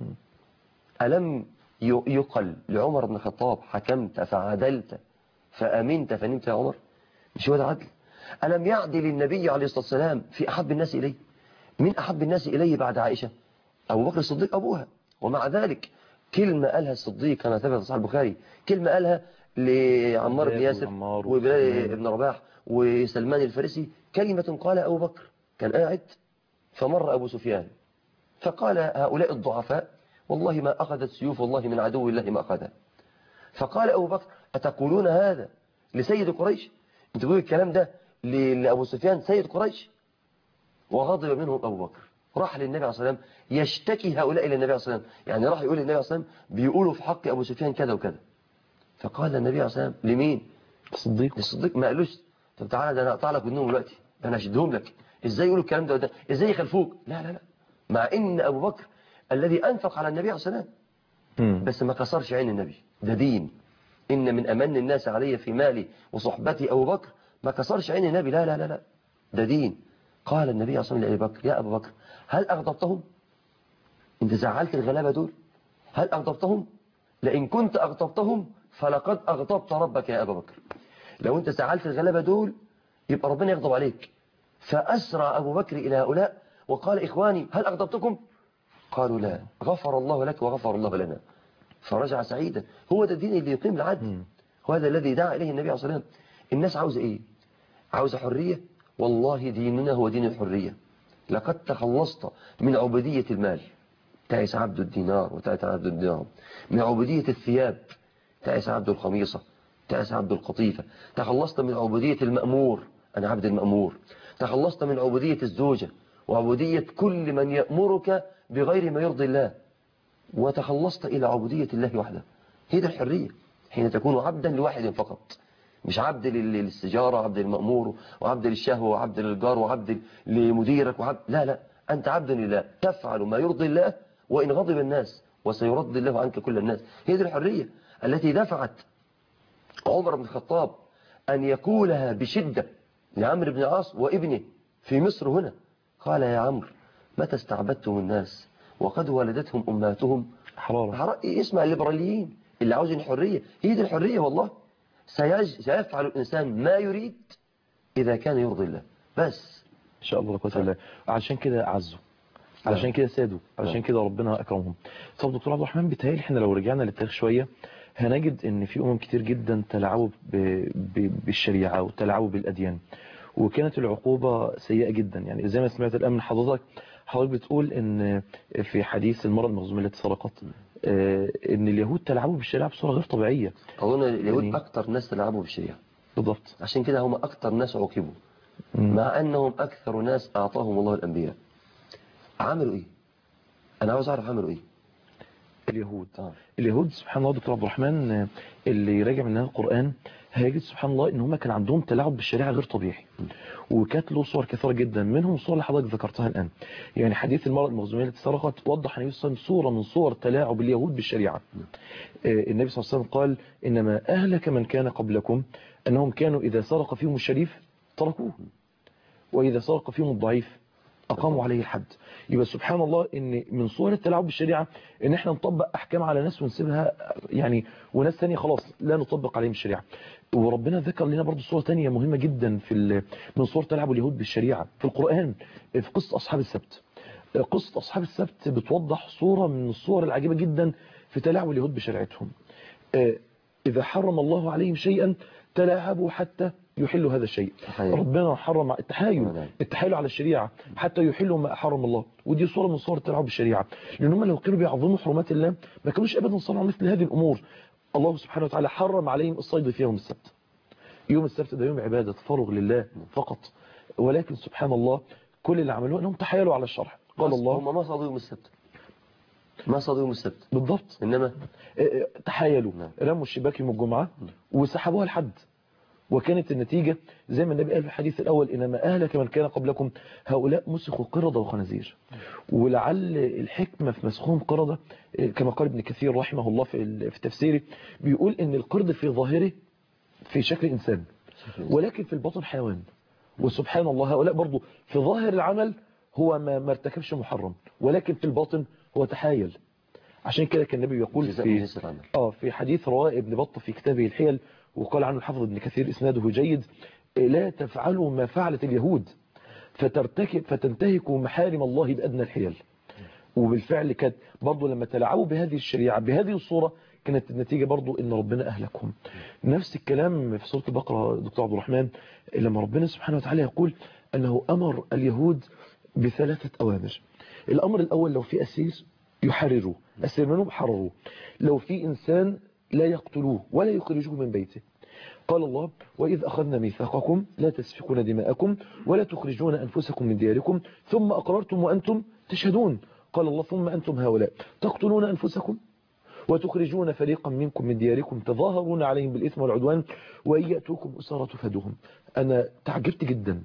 ألم ي- يقل لعمر بن الخطاب حكمت فعدلت فأمنت فنمت يا عمر مش هو ده عدل ألم يعدل النبي عليه الصلاة والسلام في أحب الناس إليه من أحب الناس إليه بعد عائشة أبو بكر الصديق أبوها ومع ذلك كلمة قالها الصديق كما ثبت في صحيح البخاري كلمة قالها لعمار بن بلال ياسر وعمار وبلال وسلمان. بن رباح وسلمان الفارسي كلمة قال أبو بكر كان قاعد فمر أبو سفيان فقال هؤلاء الضعفاء والله ما أخذت سيوف والله من عدو الله ما أخذها فقال أبو بكر أتقولون هذا لسيد قريش انت تقول الكلام ده ل- لأبو سفيان سيد قريش وغضب منهم أبو بكر راح للنبي عليه الصلاة والسلام يشتكي هؤلاء إلى النبي عليه الصلاة والسلام يعني راح يقول للنبي عليه الصلاة والسلام بيقولوا في حق أبو سفيان كذا وكذا فقال النبي عليه الصلاة والسلام لمين الصديق الصديق ما قالوش طب تعالى ده انا اقطع لك ودنهم دلوقتي ده انا اشدهم لك ازاي يقولوا الكلام ده, ده ازاي يخلفوك لا لا لا مع ان ابو بكر الذي انفق على النبي عليه الصلاه والسلام مم. بس ما كسرش عين النبي ده دين ان من امن الناس علي في مالي وصحبتي ابو بكر ما كسرش عين النبي لا لا لا لا ده دين قال النبي عليه الصلاه والسلام لابي بكر يا ابو بكر هل اغضبتهم انت زعلت الغلابه دول هل اغضبتهم لئن كنت اغضبتهم فلقد اغضبت ربك يا ابا بكر لو انت زعلت الغلابه دول يبقى ربنا يغضب عليك فاسرع ابو بكر الى هؤلاء وقال اخواني هل اغضبتكم قالوا لا غفر الله لك وغفر الله لنا فرجع سعيدا هو ده الدين اللي يقيم العدل مم. وهذا الذي دعا إليه النبي عليه الصلاة والسلام الناس عاوزة إيه عاوزة حرية والله ديننا هو دين الحرية لقد تخلصت من عبودية المال تعس عبد الدينار وتعس عبد الدينار من عبودية الثياب تعس عبد الخميصة تعس عبد القطيفة تخلصت من عبودية المأمور أنا عبد المأمور تخلصت من عبودية الزوجة وعبودية كل من يأمرك بغير ما يرضي الله وتخلصت إلى عبودية الله وحده هي دي الحرية حين تكون عبدا لواحد فقط مش عبد لل- للسجارة وعبد للمأمور وعبد للشهوة وعبد للجار وعبد لمديرك وعبد لا لا أنت عبد لله تفعل ما يرضي الله وإن غضب الناس وسيرضي الله عنك كل الناس هي دي الحرية التي دفعت عمر بن الخطاب أن يقولها بشدة لعمرو بن العاص وابنه في مصر هنا قال يا عمرو متى استعبدتم الناس وقد ولدتهم أمهاتهم حرارة حرا- اسمع الليبراليين اللي عاوزين الحرية هي دي الحرية والله سيج... سيفعل الإنسان ما يريد إذا كان يرضي الله بس إن شاء الله لا قوة إلا بالله علشان كده عزوا علشان كده سادوا علشان نعم. كده ربنا أكرمهم طب دكتور عبد الرحمن بيتهيألي احنا لو رجعنا للتاريخ شوية هنجد ان في أمم كتير جدا تلاعبوا ب- ب- بالشريعة وتلاعبوا بالأديان وكانت العقوبة سيئة جدا يعني زي ما سمعت الآن من حضرتك حضرتك بتقول ان في حديث المرأة المخزومية التي سرقت آه، ان اليهود تلعبوا بالشريعة بصورة غير طبيعية أظن اليهود يعني- أكتر ناس تلعبوا بالشريعة بالضبط عشان كده هم أكتر ناس عوقبوا مم. مع أنهم أكثر ناس أعطاهم الله الأنبياء عملوا إيه أنا عاوز أعرف عملوا إيه اليهود آه. اليهود سبحان الله دكتور عبد الرحمن آه، اللي راجع منها القرآن هيجد سبحان الله ان هم كان عندهم تلاعب بالشريعة غير طبيعي وكانت له صور كثيرة جدا منهم صور اللي حضرتك ذكرتها الآن يعني حديث المرأة المخزومية التي سرقت وضح النبي صلى الله عليه وسلم صورة من صور تلاعب اليهود بالشريعة آه، النبي صلى الله عليه وسلم قال إنما أهلك من كان قبلكم أنهم كانوا إذا سرق فيهم الشريف تركوه وإذا سرق فيهم الضعيف أقاموا عليه الحد يبقى سبحان الله ان من صور التلاعب بالشريعة ان احنا نطبق احكام على ناس ونسيبها يعني وناس تانية خلاص لا نطبق عليهم الشريعة وربنا ذكر لنا برضو صورة تانية مهمة جدا في ال- من صور تلاعب اليهود بالشريعة في القرآن في قصة أصحاب السبت قصة أصحاب السبت بتوضح صورة من الصور العجيبة جدا في تلاعب اليهود بشريعتهم آه، إذا حرم الله عليهم شيئا تلاعبوا حتى يحل هذا الشيء تحايل. ربنا حرم التحايل نعم. التحايل على الشريعة حتى يحلوا ما حرم الله ودي صورة من صور التلاعب بالشريعة لأن هم لو كانوا بيعظموا حرمات الله ما كانوش أبدا صنعوا مثل هذه الأمور الله سبحانه وتعالى حرم عليهم الصيد في يوم السبت يوم السبت ده يوم عبادة تفرغ لله فقط ولكن سبحان الله كل اللي عملوه أنهم تحايلوا على الشرع قال الله هم ما صادوا يوم السبت ما صادوا يوم السبت بالضبط إنما اه، تحايلوا نعم. رموا الشباك يوم الجمعة وسحبوها لحد وكانت النتيجة زي ما النبي قال في الحديث الأول إنما أهلك من كان قبلكم هؤلاء مسخوا قردة وخنازير ولعل الحكمة في مسخهم قردة اه، كما قال ابن كثير رحمه الله في ال- في تفسيره بيقول إن القرد في ظاهره في شكل إنسان ولكن في الباطن حيوان وسبحان الله هؤلاء برضو في ظاهر العمل هو ما ما ارتكبش محرم ولكن في الباطن هو تحايل عشان كده كان النبي يقول جزاء في من جنس العمل اه في حديث رواه ابن بطة في كتابه الحيل وقال عنه الحافظ ابن كثير اسناده جيد لا تفعلوا ما فعلت اليهود فترتكب فتنتهكوا محارم الله بأدنى الحيل وبالفعل كانت برضو لما تلعبوا بهذه الشريعة بهذه الصورة كانت النتيجة برضو ان ربنا اهلكهم نفس الكلام في سورة البقرة دكتور عبد الرحمن لما ربنا سبحانه وتعالى يقول انه امر اليهود بثلاثة اوامر الامر الاول لو في اسير يحرروه اسير منهم حرروه لو في انسان لا يقتلوه ولا يخرجوه من بيته قال الله وإذ أخذنا ميثاقكم لا تسفكون دماءكم ولا تخرجون أنفسكم من دياركم ثم أقررتم وأنتم تشهدون قال الله ثم أنتم هؤلاء تقتلون أنفسكم وتخرجون فريقا منكم من دياركم تظاهرون عليهم بالإثم والعدوان وإن يأتوكم أسارة تفادوهم أنا تعجبت جدا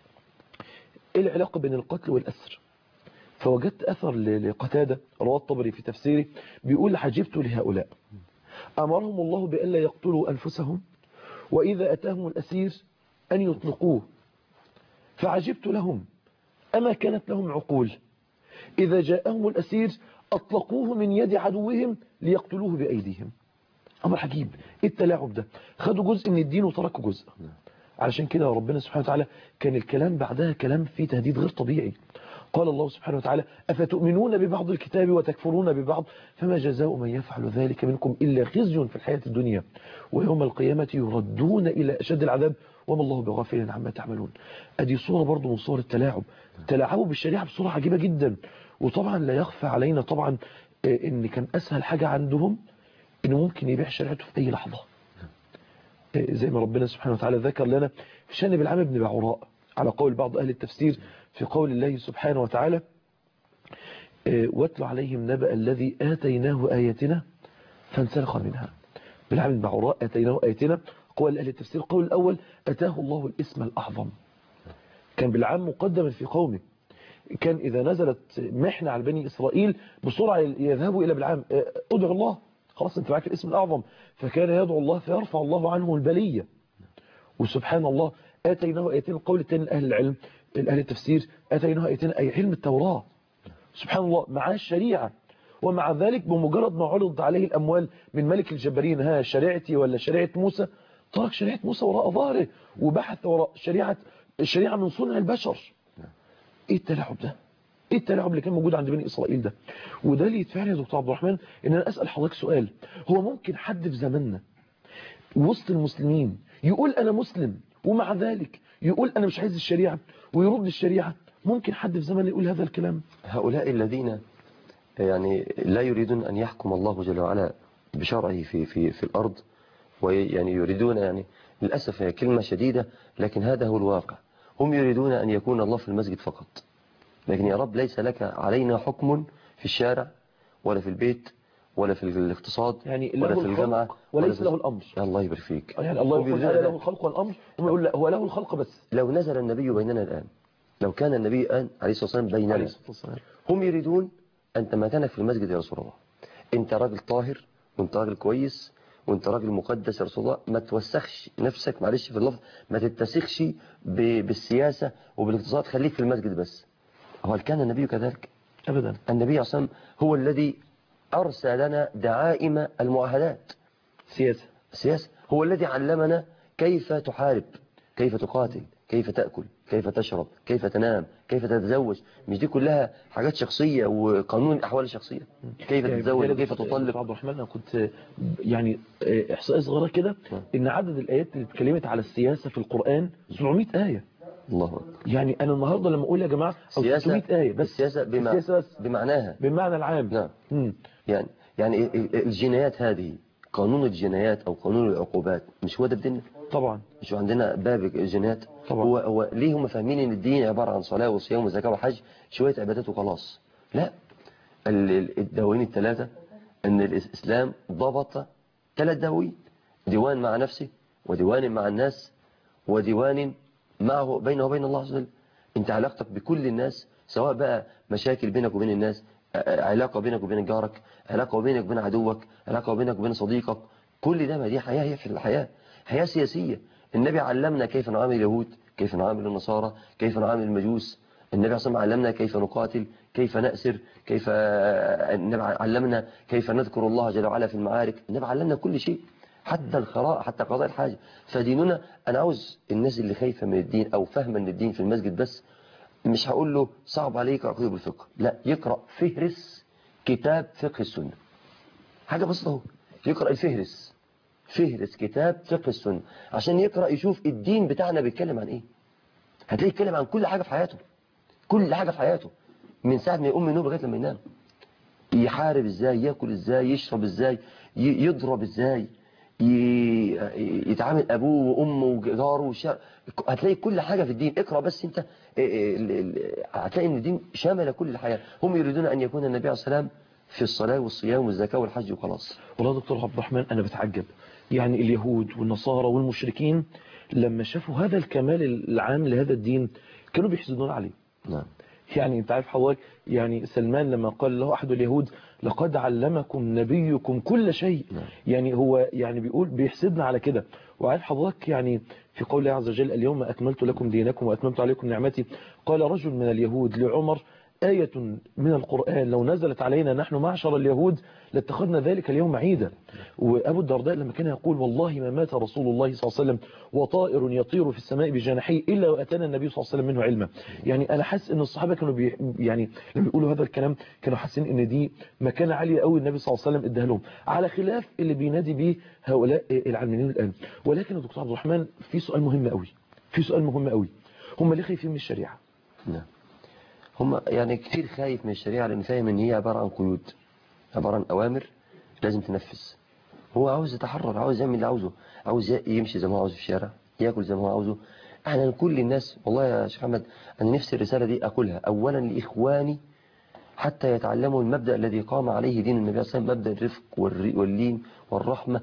إيه العلاقة بين القتل والأسر فوجدت أثر ل- لقتادة رواه الطبري في تفسيره بيقول عجبت لهؤلاء أمرهم الله بألا يقتلوا أنفسهم وإذا أتاهم الأسير أن يطلقوه فعجبت لهم أما كانت لهم عقول إذا جاءهم الأسير أطلقوه من يد عدوهم ليقتلوه بأيديهم أمر عجيب إيه التلاعب ده خدوا جزء من الدين وتركوا جزء علشان كده ربنا سبحانه وتعالى كان الكلام بعدها كلام فيه تهديد غير طبيعي قال الله سبحانه وتعالى أفتؤمنون ببعض الكتاب وتكفرون ببعض فما جزاء من يفعل ذلك منكم إلا خزي في الحياة الدنيا ويوم القيامة يردون إلى أشد العذاب وما الله بغافل عما تعملون أدي صورة برضو من صور التلاعب تلاعبوا بالشريعة بصورة عجيبة جدا وطبعا لا يخفى علينا طبعا آه، إن كان أسهل حاجة عندهم إنه ممكن يبيع شريعته في أي لحظة آه، زي ما ربنا سبحانه وتعالى ذكر لنا في شأن بالعام بن بعوراء على قول بعض أهل التفسير في قول الله سبحانه وتعالى آه، واتل عليهم نبأ الذي آتيناه آياتنا فانسلخ منها بالعام بن بعوراء آتيناه آياتنا قول أهل التفسير قول الأول أتاه الله الاسم الأعظم كان بالعام مقدما في قومه كان إذا نزلت محنة على بني إسرائيل بسرعة يذهبوا إلى بالعام آه، ادعوا الله خلاص انت معاك الاسم الأعظم فكان يدعو الله فيرفع الله عنه البلية وسبحان الله آتيناه آيتين القول الثاني لأهل العلم أهل التفسير آتيناه آيتين أي علم التوراة سبحان الله معاه الشريعة ومع ذلك بمجرد ما عرض عليه الأموال من ملك الجبارين ها شريعتي ولا شريعة موسى ترك شريعة موسى وراء ظهره وبحث وراء شريعة الشريعة من صنع البشر ايه التلاعب ده ايه التلاعب اللي كان موجود عند بني اسرائيل ده وده اللي يدفعني يا دكتور عبد الرحمن ان انا اسال حضرتك سؤال هو ممكن حد في زماننا وسط المسلمين يقول انا مسلم ومع ذلك يقول انا مش عايز الشريعه ويرد الشريعه ممكن حد في زماننا يقول هذا الكلام هؤلاء الذين يعني لا يريدون أن يحكم الله جل وعلا بشرعه في في في الأرض ويعني يريدون يعني للأسف هي كلمة شديدة لكن هذا هو الواقع هم يريدون أن يكون الله في المسجد فقط لكن يا رب ليس لك علينا حكم في الشارع ولا في البيت ولا في الاقتصاد يعني ولا له في الجامعة الخلق وليس ولا له في- الامر يا الله يبارك فيك يعني الله هم يقول يريدون هذا ذلك. له الخلق والامر هم يقول لا هو له الخلق بس لو نزل النبي بيننا الآن لو كان النبي الآن عليه الصلاة والسلام عليه بيننا الصلاه والسلام هم يريدون أن تمكنك في المسجد يا رسول الله أنت راجل طاهر وأنت راجل كويس وأنت راجل مقدس يا رسول الله ما توسخش نفسك معلش في اللفظ ما تتسخش ب- بالسياسة وبالاقتصاد خليك في المسجد بس هل كان النبي كذلك ابدا النبي عليه الصلاة والسلام هو الذي أرسل لنا دعائم المعاهدات سياسه السياسة هو الذي علمنا كيف تحارب كيف تقاتل كيف تأكل كيف تشرب كيف تنام كيف تتزوج مش دي كلها حاجات شخصية وقانون الأحوال الشخصية كيف يعني تتزوج بالتالي وكيف دكتور- تطلق دكتور عبد الرحمن انا كنت يعني آه، احصائيه صغيره كده ان عدد الايات اللي اتكلمت على السياسه في القران 700 ايه الله أكبر يعني انا النهارده لما اقول يا جماعه أو 600 ايه بس السياسة بما السياسه بس بمعناها بالمعنى العام نعم مم. يعني يعني ال- ال- الجنايات هذه قانون الجنايات أو قانون العقوبات مش هو ده بديننا طبعا مش عندنا باب الجنايات طبعا. هو, هو ليه هم فاهمين ان الدين عبارة عن صلاة وصيام وزكاة وحج شوية عبادات وخلاص لا ال- ال- الدواوين الثلاثة ان الاسلام ضبط ثلاث دواوين ديوان مع نفسه وديوان مع الناس وديوان معه بينه وبين الله عز وجل انت علاقتك بكل الناس سواء بقى مشاكل بينك وبين الناس ع- علاقة بينك وبين جارك علاقة بينك وبين عدوك علاقة بينك وبين صديقك كل ده ما دي حياة هي في الحياة حياة سياسية النبي علمنا كيف نعامل اليهود كيف نعامل النصارى كيف نعامل المجوس النبي عليه الصلاة والسلام علمنا كيف نقاتل كيف نأسر كيف النبي علمنا كيف نذكر الله جل وعلا في المعارك النبي علمنا كل شيء حتى الخراء حتى قضاء الحاجة فديننا أنا عاوز الناس اللي خايفة من الدين أو فاهمة ان الدين في المسجد بس مش هقول له صعب عليك يقرأ كتب الفقه لا يقرأ فهرس كتاب فقه السنة حاجة بسيطة اهو يقرأ الفهرس فهرس كتاب فقه السنة عشان يقرأ يشوف الدين بتاعنا بيتكلم عن ايه هتلاقيه يتكلم عن كل حاجة في حياته كل حاجة في حياته من ساعة ما يقوم من النوم لغاية لما ينام يحارب ازاي ياكل ازاي يشرب ازاي ي- يضرب ازاي ي- يتعامل ابوه وامه وجاره وشا... هتلاقي كل حاجة في الدين اقرأ بس انت ال- ال- هتلاقي ان الدين شامل كل الحياة هم يريدون ان يكون النبي عليه السلام في الصلاة والصيام والزكاة والحج وخلاص والله يا دكتور عبد الرحمن انا بتعجب يعني اليهود والنصارى والمشركين لما شافوا هذا الكمال العام لهذا الدين كانوا بيحزنون عليه نعم يعني انت عارف حضرتك يعني سلمان لما قال له احد اليهود لقد علمكم نبيكم كل شيء نعم. يعني هو يعني بيقول بيحسدنا على كده وعارف حضرتك يعني في قول الله عز وجل اليوم اكملت لكم دينكم واتممت عليكم نعمتي قال رجل من اليهود لعمر آية من القرآن لو نزلت علينا نحن معشر اليهود لاتخذنا ذلك اليوم عيدا وأبو الدرداء لما كان يقول والله ما مات رسول الله صلى الله عليه وسلم وطائر يطير في السماء بجناحيه إلا وأتانا النبي صلى الله عليه وسلم منه علما يعني أنا حاسس أن الصحابة كانوا بي يعني لما بيقولوا هذا الكلام كانوا حاسين أن دي مكانة عالية قوي النبي صلى الله عليه وسلم اداها لهم على خلاف اللي بينادي به هؤلاء العلمانيين الآن ولكن يا دكتور عبد الرحمن في سؤال مهم قوي في سؤال مهم قوي هم ليه خايفين من الشريعة نعم هم يعني كتير خايف من الشريعة لأن فاهم إن هي عبارة عن قيود عبارة عن أوامر لازم تنفذ هو عاوز يتحرر عاوز يعمل اللي عاوزه عاوز ي- يمشي زي ما هو عاوز في الشارع ياكل زي ما هو عاوزه احنا كل الناس والله يا شيخ محمد أنا نفسي الرسالة دي أقولها أولا لإخواني حتى يتعلموا المبدأ الذي قام عليه دين النبي صلى الله عليه وسلم مبدأ الرفق والري- واللين والرحمة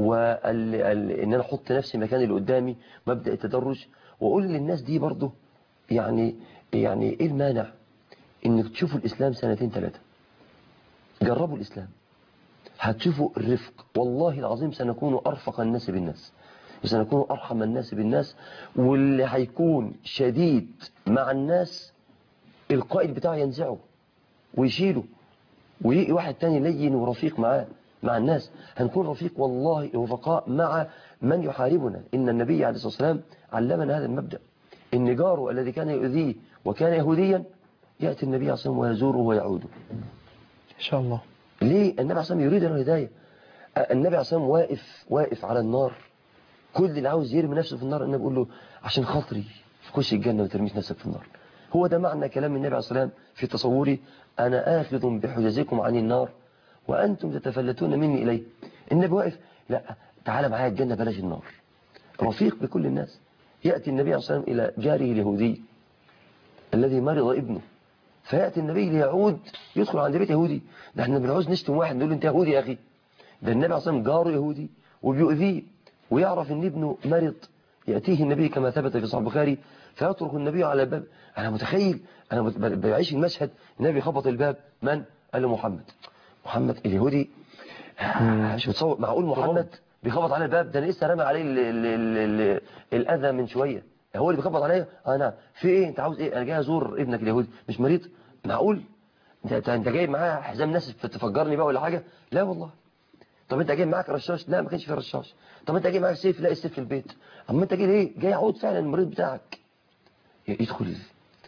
وأن أنا أحط نفسي مكان اللي قدامي مبدأ التدرج وأقول للناس دي برضه يعني يعني إيه المانع إنك تشوفوا الإسلام سنتين ثلاثة جربوا الإسلام هتشوفوا الرفق والله العظيم سنكون أرفق الناس بالناس وسنكون أرحم الناس بالناس واللي هيكون شديد مع الناس القائد بتاعه ينزعه ويشيله ويجي واحد تاني لين ورفيق معاه مع الناس هنكون رفيق والله رفقاء مع من يحاربنا إن النبي عليه الصلاة والسلام علمنا هذا المبدأ إن جاره الذي كان يؤذيه وكان يهوديا يأتي النبي عليه الصلاة والسلام ويزوره ويعوده إن شاء الله ليه النبي عليه الصلاة والسلام يريد له الهداية النبي عليه الصلاة والسلام واقف واقف على النار كل اللي عاوز يرمي نفسه في النار النبي بيقول له عشان خاطري خش الجنة ما ترميش نفسك في النار هو ده معنى كلام النبي عليه الصلاة والسلام في تصوري أنا آخذ بحجزكم عن النار وأنتم تتفلتون مني إليه النبي واقف لا تعالى معايا الجنة بلاش النار رفيق بكل الناس يأتي النبي عليه الصلاة والسلام إلى جاره اليهودي الذي مرض ابنه فيأتي النبي ليعود يدخل عند بيت يهودي ده احنا بنعوز نشتم واحد نقول له انت يهودي يا أخي ده النبي عليه الصلاة والسلام جاره يهودي وبيؤذيه ويعرف ان ابنه مرض يأتيه النبي كما ثبت في صحيح البخاري فيترك النبي على الباب أنا متخيل أنا مت- بعيش المشهد النبي خبط الباب من؟ قال له محمد محمد اليهودي مش متصور معقول محمد بيخبط على الباب ده انا لسه رامي عليه ال ال ال ال الاذى من شويه هو اللي بيخبط عليا انا في ايه انت عاوز ايه انا جاي ازور ابنك اليهودي مش مريض معقول انت انت, انت جاي معاه حزام ناس تفجرني بقى ولا حاجه لا والله طب انت جاي معاك رشاش لا ما كانش في رشاش طب انت جاي معاك سيف لا السيف في البيت اما انت جاي ليه جاي عود فعلا المريض بتاعك يدخل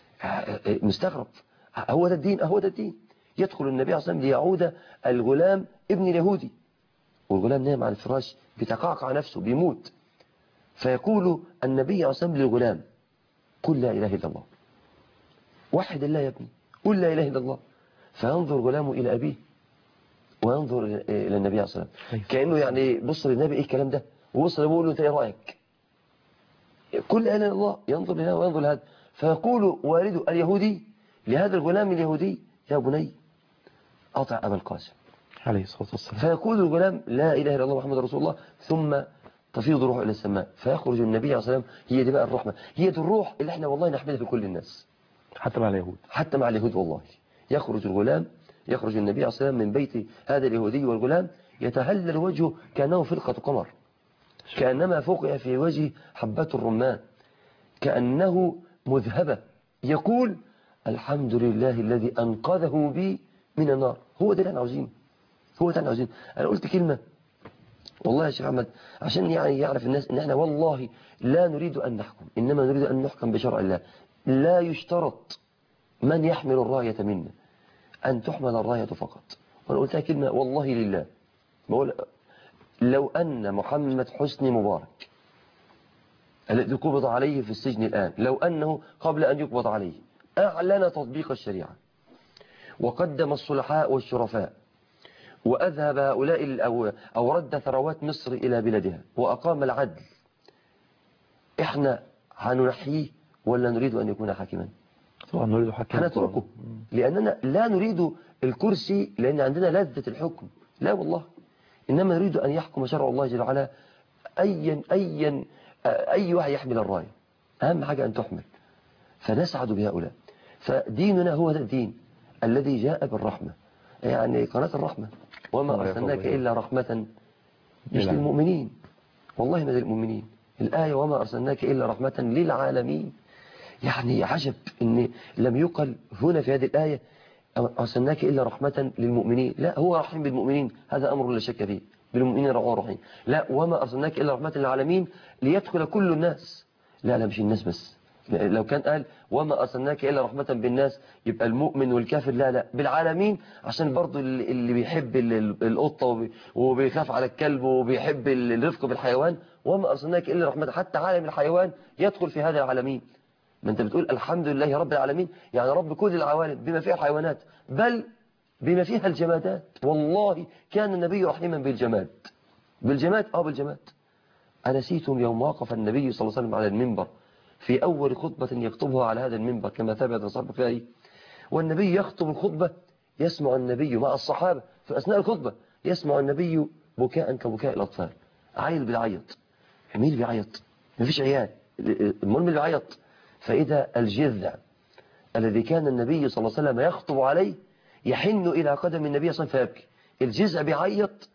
مستغرب هو ده الدين هو ده الدين يدخل النبي عليه الصلاة والسلام ليعود الغلام ابن اليهودي والغلام نام على الفراش بتقعقع نفسه بيموت فيقول النبي عليه الصلاة والسلام للغلام قل لا إله إلا الله وحد الله يا ابني قل لا إله إلا الله فينظر غلامه إلى أبيه وينظر إلى النبي عليه الصلاة والسلام كأنه يعني بص للنبي إيه الكلام ده وبص لأبوه له أنت إيه رأيك قل لا إله إلا الله ينظر لهذا وينظر لهذا فيقول والده اليهودي لهذا الغلام اليهودي يا بني أطع أبا القاسم عليه الصلاة والسلام فيقول الغلام لا إله إلا الله محمد رسول الله ثم تفيض روحه إلى السماء فيخرج النبي عليه الصلاة والسلام هي دي بقى الرحمة هي دي الروح اللي احنا والله نحملها في كل الناس حتى مع اليهود حتى مع اليهود والله يخرج الغلام يخرج النبي عليه الصلاة والسلام من بيت هذا اليهودي والغلام يتهلل وجهه كأنه فرقة قمر كأنما فوقع في وجه حبات الرمان كأنه مذهبة يقول الحمد لله الذي أنقذه بي من النار هو ده اللي احنا عاوزينه هو ده اللي احنا عاوزينه أنا قلت كلمة والله يا شيخ أحمد عشان يعني يعرف الناس ان احنا والله لا نريد أن نحكم إنما نريد أن نحكم بشرع الله لا يشترط من يحمل الراية منا أن تحمل الراية فقط وأنا قلتها كلمة والله لله بقول لو أن محمد حسني مبارك الذي قبض عليه في السجن الآن لو أنه قبل أن يقبض عليه أعلن تطبيق الشريعة وقدم الصلحاء والشرفاء وأذهب هؤلاء أو, أو رد ثروات مصر إلى بلادها وأقام العدل إحنا هننحيه ولا نريد أن يكون حاكما طبعا نريد حكم هنتركه لأننا لا نريد الكرسي لأن عندنا لذة الحكم لا والله إنما نريد أن يحكم شرع الله جل وعلا أيا أيا أي واحد يحمل الراية أهم حاجة أن تحمل فنسعد بهؤلاء فديننا هو هذا الدين الذي جاء بالرحمة يعني قناة الرحمة وما الله أرسلناك يحفظك. إلا رحمة مش نعم. للمؤمنين والله ما للمؤمنين الآية وما أرسلناك إلا رحمة للعالمين يعني عجب إن لم يقل هنا في هذه الآية أرسلناك إلا رحمة للمؤمنين لا هو رحيم بالمؤمنين هذا أمر لا شك فيه بالمؤمنين رعاه رحيم لا وما أرسلناك إلا رحمة للعالمين ليدخل كل الناس لا لا مش الناس بس لو كان قال وما أرسلناك إلا رحمة بالناس يبقى المؤمن والكافر لا لا بالعالمين عشان برضو اللي اللي بيحب ال- ال- القطة وبي- وبيخاف على الكلب وبيحب ال- الرفق بالحيوان وما أرسلناك إلا رحمة حتى عالم الحيوان يدخل في هذا العالمين ما أنت بتقول الحمد لله رب العالمين يعني رب كل العوالم بما فيها الحيوانات بل بما فيها الجمادات والله كان النبي رحيما بالجماد بالجماد اه بالجماد أنسيتم يوم وقف النبي صلى الله عليه وسلم على المنبر في أول خطبة يخطبها على هذا المنبر كما ثبت صاحب البخاري والنبي يخطب الخطبة يسمع النبي مع الصحابة في أثناء الخطبة يسمع النبي بكاء كبكاء الأطفال عيل بيعيط مين اللي بيعيط مفيش عيال المهم اللي بيعيط فإذا الجذع الذي كان النبي صلى الله عليه وسلم يخطب عليه يحن إلى قدم النبي صلى الله عليه وسلم فيبكي الجذع بيعيط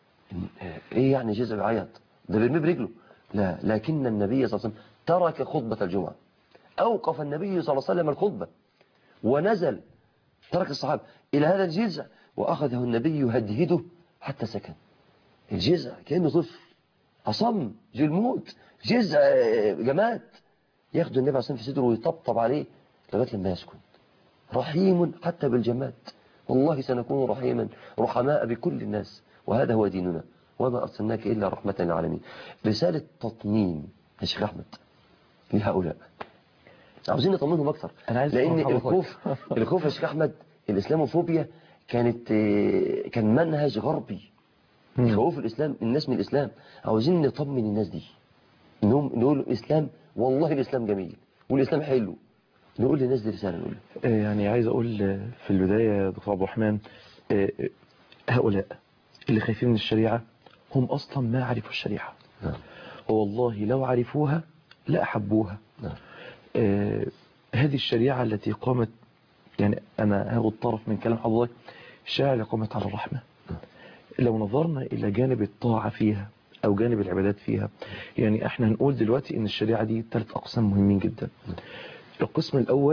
ايه يعني جزء بيعيط ده بيرميه برجله لا لكن النبي صلى الله عليه وسلم ترك خطبة الجمعة أوقف النبي صلى الله عليه وسلم الخطبة ونزل ترك الصحابة إلى هذا الجزء وأخذه النبي يهدهده حتى سكن الجزء كأنه طفل أصم جلموت جزء جماد ياخد النبي عليه الصلاة والسلام في صدره ويطبطب عليه لغاية لما يسكن رحيم حتى بالجماد والله سنكون رحيما رحماء بكل الناس وهذا هو ديننا وما أرسلناك إلا رحمة للعالمين رسالة تطمين يا شيخ أحمد لهؤلاء عاوزين نطمنهم أكثر أنا عايز لأن أفهم الخوف الخوف يا شيخ أحمد الإسلاموفوبيا كانت آه، كان منهج غربي مم. خوف الإسلام الناس من الإسلام عاوزين نطمن الناس دي نقول نقول الإسلام والله الإسلام جميل والإسلام حلو نقول للناس دي رسالة نقول آه، يعني عايز أقول آه، في البداية يا دكتور عبد الرحمن آه، آه، هؤلاء اللي خايفين من الشريعة هم أصلا ما عرفوا الشريعة نعم والله لو عرفوها لأحبوها نعم آه، هذه الشريعة التي قامت يعني أنا هاخد طرف من كلام حضرتك الشريعة اللي قامت على الرحمة لو نظرنا إلى جانب الطاعة فيها أو جانب العبادات فيها يعني احنا هنقول دلوقتي إن الشريعة دي ثلاث أقسام مهمين جدا القسم الأول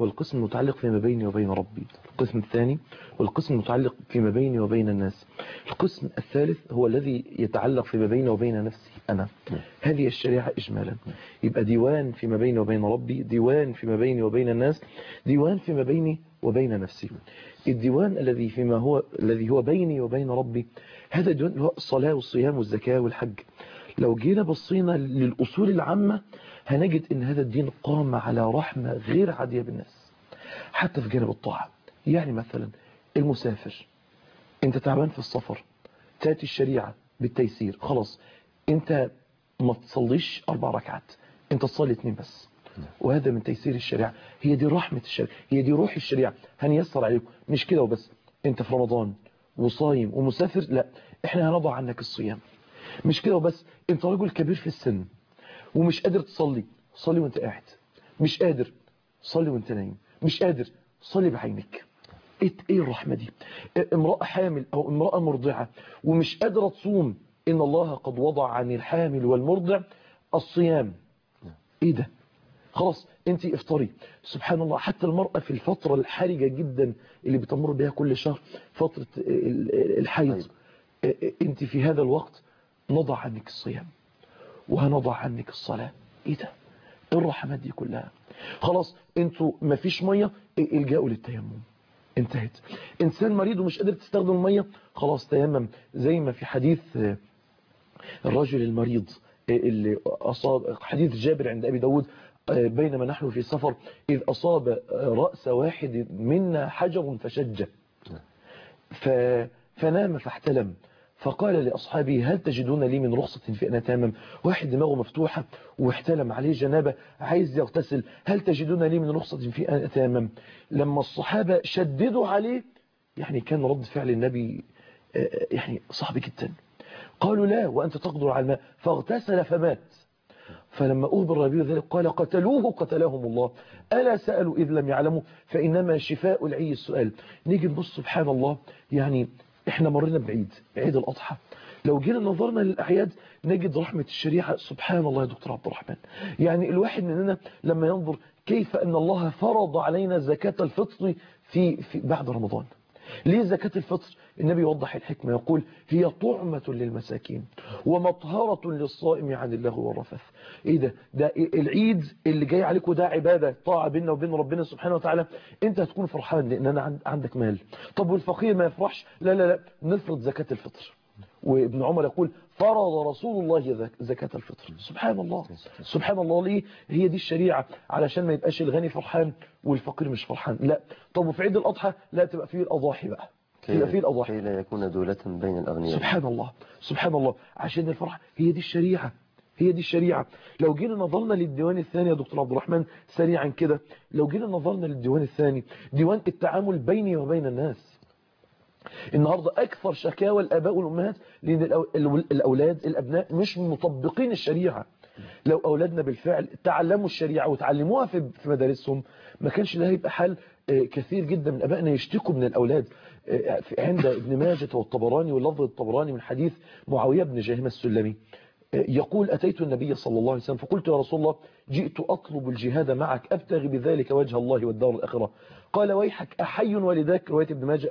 هو القسم المتعلق فيما بيني وبين ربي القسم الثاني هو القسم المتعلق فيما بيني وبين الناس القسم الثالث هو الذي يتعلق فيما بيني وبين نفسي أنا هذه الشريعة إجمالا يبقى ديوان فيما بيني وبين ربي ديوان فيما بيني وبين الناس ديوان فيما بيني وبين نفسي الديوان الذي فيما هو الذي هو بيني وبين ربي هذا الديوان هو الصلاة والصيام والزكاة والحج لو جينا بصينا للأصول العامة هنجد ان هذا الدين قام على رحمة غير عادية بالناس حتى في جانب الطاعة يعني مثلا المسافر انت تعبان في السفر تأتي الشريعة بالتيسير خلاص انت ما تصليش اربع ركعات انت تصلي اتنين بس وهذا من تيسير الشريعة هي دي رحمة الشريعة هي دي روح الشريعة هنيسر عليكم مش كده وبس انت في رمضان وصايم ومسافر لا احنا هنضع عنك الصيام مش كده وبس انت رجل كبير في السن ومش قادر تصلي صلي وانت قاعد مش قادر صلي وانت نايم مش قادر صلي بعينك ايه ايه الرحمه دي امراه حامل او امراه مرضعه ومش قادره تصوم ان الله قد وضع عن الحامل والمرضع الصيام ايه ده خلاص انت افطري سبحان الله حتى المرأة في الفترة الحرجة جدا اللي بتمر بها كل شهر فترة الحيض انت في هذا الوقت نضع عنك الصيام وهنضع عنك الصلاة ايه ده ايه الرحمات دي كلها خلاص انتوا مفيش مية الجاءوا للتيمم انتهت انسان مريض ومش قادر تستخدم المية خلاص تيمم زي ما في حديث الرجل المريض اللي أصاب حديث جابر عند أبي داود بينما نحن في سفر إذ أصاب رأس واحد منا حجر فشج فنام فاحتلم فقال لأصحابه هل تجدون لي من رخصة في أن أتامم واحد دماغه مفتوحة واحتلم عليه جنابة عايز يغتسل هل تجدون لي من رخصة في أن أتامم لما الصحابة شددوا عليه يعني كان رد فعل النبي يعني صعب جدا قالوا لا وأنت تقدر على الماء فاغتسل فمات فلما أخبر النبي ذلك قال قتلوه قتلهم الله ألا سألوا إذ لم يعلموا فإنما شفاء العي السؤال نيجي نبص سبحان الله يعني احنا مرينا بعيد عيد الأضحى لو جينا نظرنا للأعياد نجد رحمة الشريعة سبحان الله يا دكتور عبد الرحمن يعني الواحد مننا لما ينظر كيف أن الله فرض علينا زكاة الفطر في, في بعد رمضان ليه زكاة الفطر النبي يوضح الحكمة يقول هي طعمة للمساكين ومطهرة للصائم عن الله والرفث ايه ده ده العيد اللي جاي عليكم ده عبادة طاعة بيننا وبين ربنا سبحانه وتعالى انت هتكون فرحان لان انا عندك مال طب والفقير ما يفرحش لا لا لا نفرض زكاة الفطر وابن عمر يقول فرض رسول الله زكاة الفطر سبحان الله سبحان الله ليه هي دي الشريعة علشان ما يبقاش الغني فرحان والفقير مش فرحان لا طب وفي عيد الأضحى لا تبقى فيه الأضاحي بقى كي, فيه الأضاحي كي لا يكون دولة بين الأغنياء سبحان الله سبحان الله عشان الفرح هي دي الشريعة هي دي الشريعة لو جينا نظرنا للديوان الثاني يا دكتور عبد الرحمن سريعا كده لو جينا نظرنا للديوان الثاني ديوان التعامل بيني وبين الناس النهاردة أكثر شكاوى الآباء والأمهات لأن الأولاد الأبناء مش مطبقين الشريعة لو أولادنا بالفعل تعلموا الشريعة وتعلموها في مدارسهم ما كانش ده هيبقى حل كثير جدا من أبائنا يشتكوا من الأولاد عند ابن ماجة والطبراني واللفظ الطبراني من حديث معاوية بن جاهمة السلمي يقول أتيت النبي صلى الله عليه وسلم فقلت يا رسول الله جئت أطلب الجهاد معك أبتغي بذلك وجه الله والدار الآخرة قال ويحك أحي والداك رواية ابن ماجه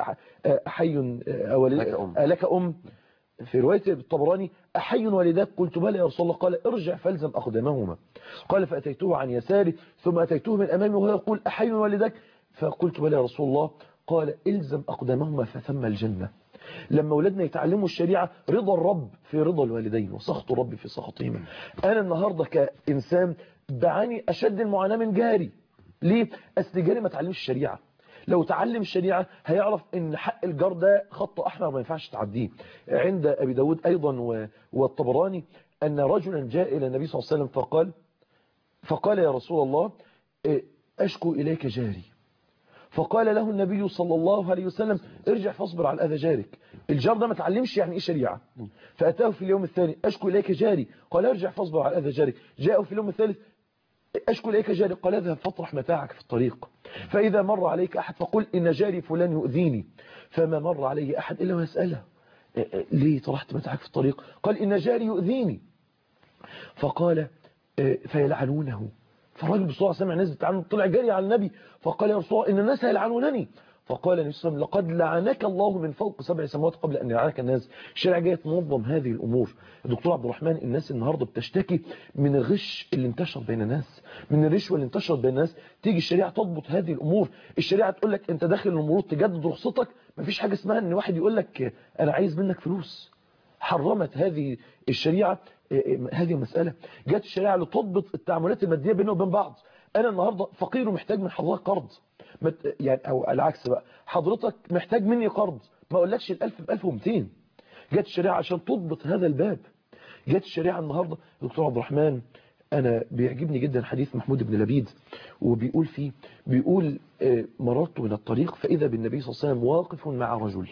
أحي والدك لك أم في رواية الطبراني أحي والداك قلت بلى يا رسول الله قال ارجع فالزم أقدامهما قال فأتيته عن يساري ثم أتيته من أمامي وهو يقول أحي والداك فقلت بلى يا رسول الله قال الزم أقدامهما فثم الجنة لما أولادنا يتعلموا الشريعة رضا الرب في رضا الوالدين وسخط الرب في سخطهما أنا النهاردة كإنسان بعاني أشد المعاناة من جاري ليه؟ أصل جاري ما تعلمش الشريعة لو تعلم الشريعة هيعرف ان حق الجار ده خط أحمر ما ينفعش تعديه عند أبي داود أيضا والطبراني أن رجلا جاء إلى النبي صلى الله عليه وسلم فقال فقال يا رسول الله أشكو إليك جاري فقال له النبي صلى الله عليه وسلم ارجع فاصبر على أذى جارك الجار ده ما تعلمش يعني إيه شريعة فأتاه في اليوم الثاني أشكو إليك جاري قال ارجع فاصبر على أذى جارك جاءه في اليوم الثالث أشكو إليك جاري قال اذهب فاطرح متاعك في الطريق فإذا مر عليك أحد فقل إن جاري فلان يؤذيني فما مر عليه أحد إلا ويسأله ليه طرحت متاعك في الطريق قال إن جاري يؤذيني فقال فيلعنونه فالراجل بسرعة سمع الناس بتعنه طلع جري على النبي فقال يا رسول الله إن الناس هيلعنونني فقال النبي صلى الله عليه وسلم لقد لعنك الله من فوق سبع سماوات قبل أن يلعنك الناس الشريعة جاية تنظم هذه الأمور الدكتور عبد الرحمن الناس النهاردة بتشتكي من الغش اللي انتشر بين الناس من الرشوة اللي انتشرت بين الناس تيجي الشريعة تضبط هذه الأمور الشريعة تقول لك أنت داخل المرور تجدد رخصتك مفيش حاجة اسمها أن واحد يقول لك أنا عايز منك فلوس حرمت هذه الشريعة هذه المسألة جت الشريعة لتضبط التعاملات المادية بينه وبين بعض أنا النهاردة فقير ومحتاج من حضرتك قرض يعني أو العكس بقى حضرتك محتاج مني قرض ما أقولكش الألف بألف ومتين جت الشريعة عشان تضبط هذا الباب جت الشريعة النهاردة دكتور عبد الرحمن أنا بيعجبني جدا حديث محمود بن لبيد وبيقول فيه بيقول مررت من الطريق فإذا بالنبي صلى الله عليه وسلم واقف مع رجل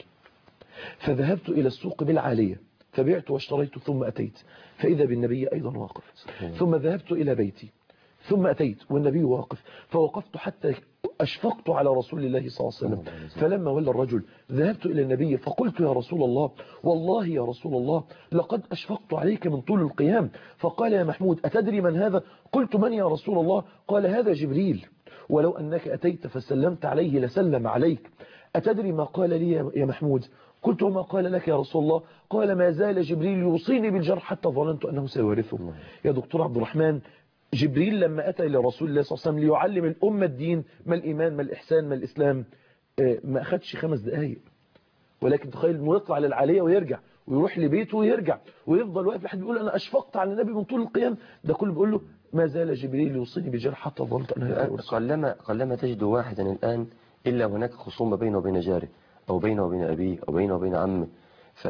فذهبت إلى السوق بالعالية فبعت واشتريت ثم أتيت فإذا بالنبي أيضا واقف ثم ذهبت إلى بيتي ثم أتيت والنبي واقف فوقفت حتى أشفقت على رسول الله صلى الله عليه وسلم فلما ولى الرجل ذهبت إلى النبي فقلت يا رسول الله والله يا رسول الله لقد أشفقت عليك من طول القيام فقال يا محمود أتدري من هذا قلت من يا رسول الله قال هذا جبريل ولو أنك أتيت فسلمت عليه لسلم عليك أتدري ما قال لي يا محمود قلت وما قال لك يا رسول الله قال ما زال جبريل يوصيني بالجرح حتى ظننت أنه سيورثه يا دكتور عبد الرحمن جبريل لما أتى إلى رسول الله صلى الله عليه وسلم ليعلم الأمة الدين ما الإيمان ما الإحسان ما الإسلام ما أخدش خمس دقايق ولكن تخيل أنه يطلع للعالية ويرجع ويروح لبيته ويرجع ويفضل واقف لحد بيقول أنا أشفقت على النبي من طول القيام ده كله بيقول له ما زال جبريل يوصيني بالجرح حتى ظننت أنه يورثه قلما قلما تجد واحدا الآن إلا هناك خصومة بينه وبين جاره أو بينه وبين أبيه أو بينه وبين عمه ف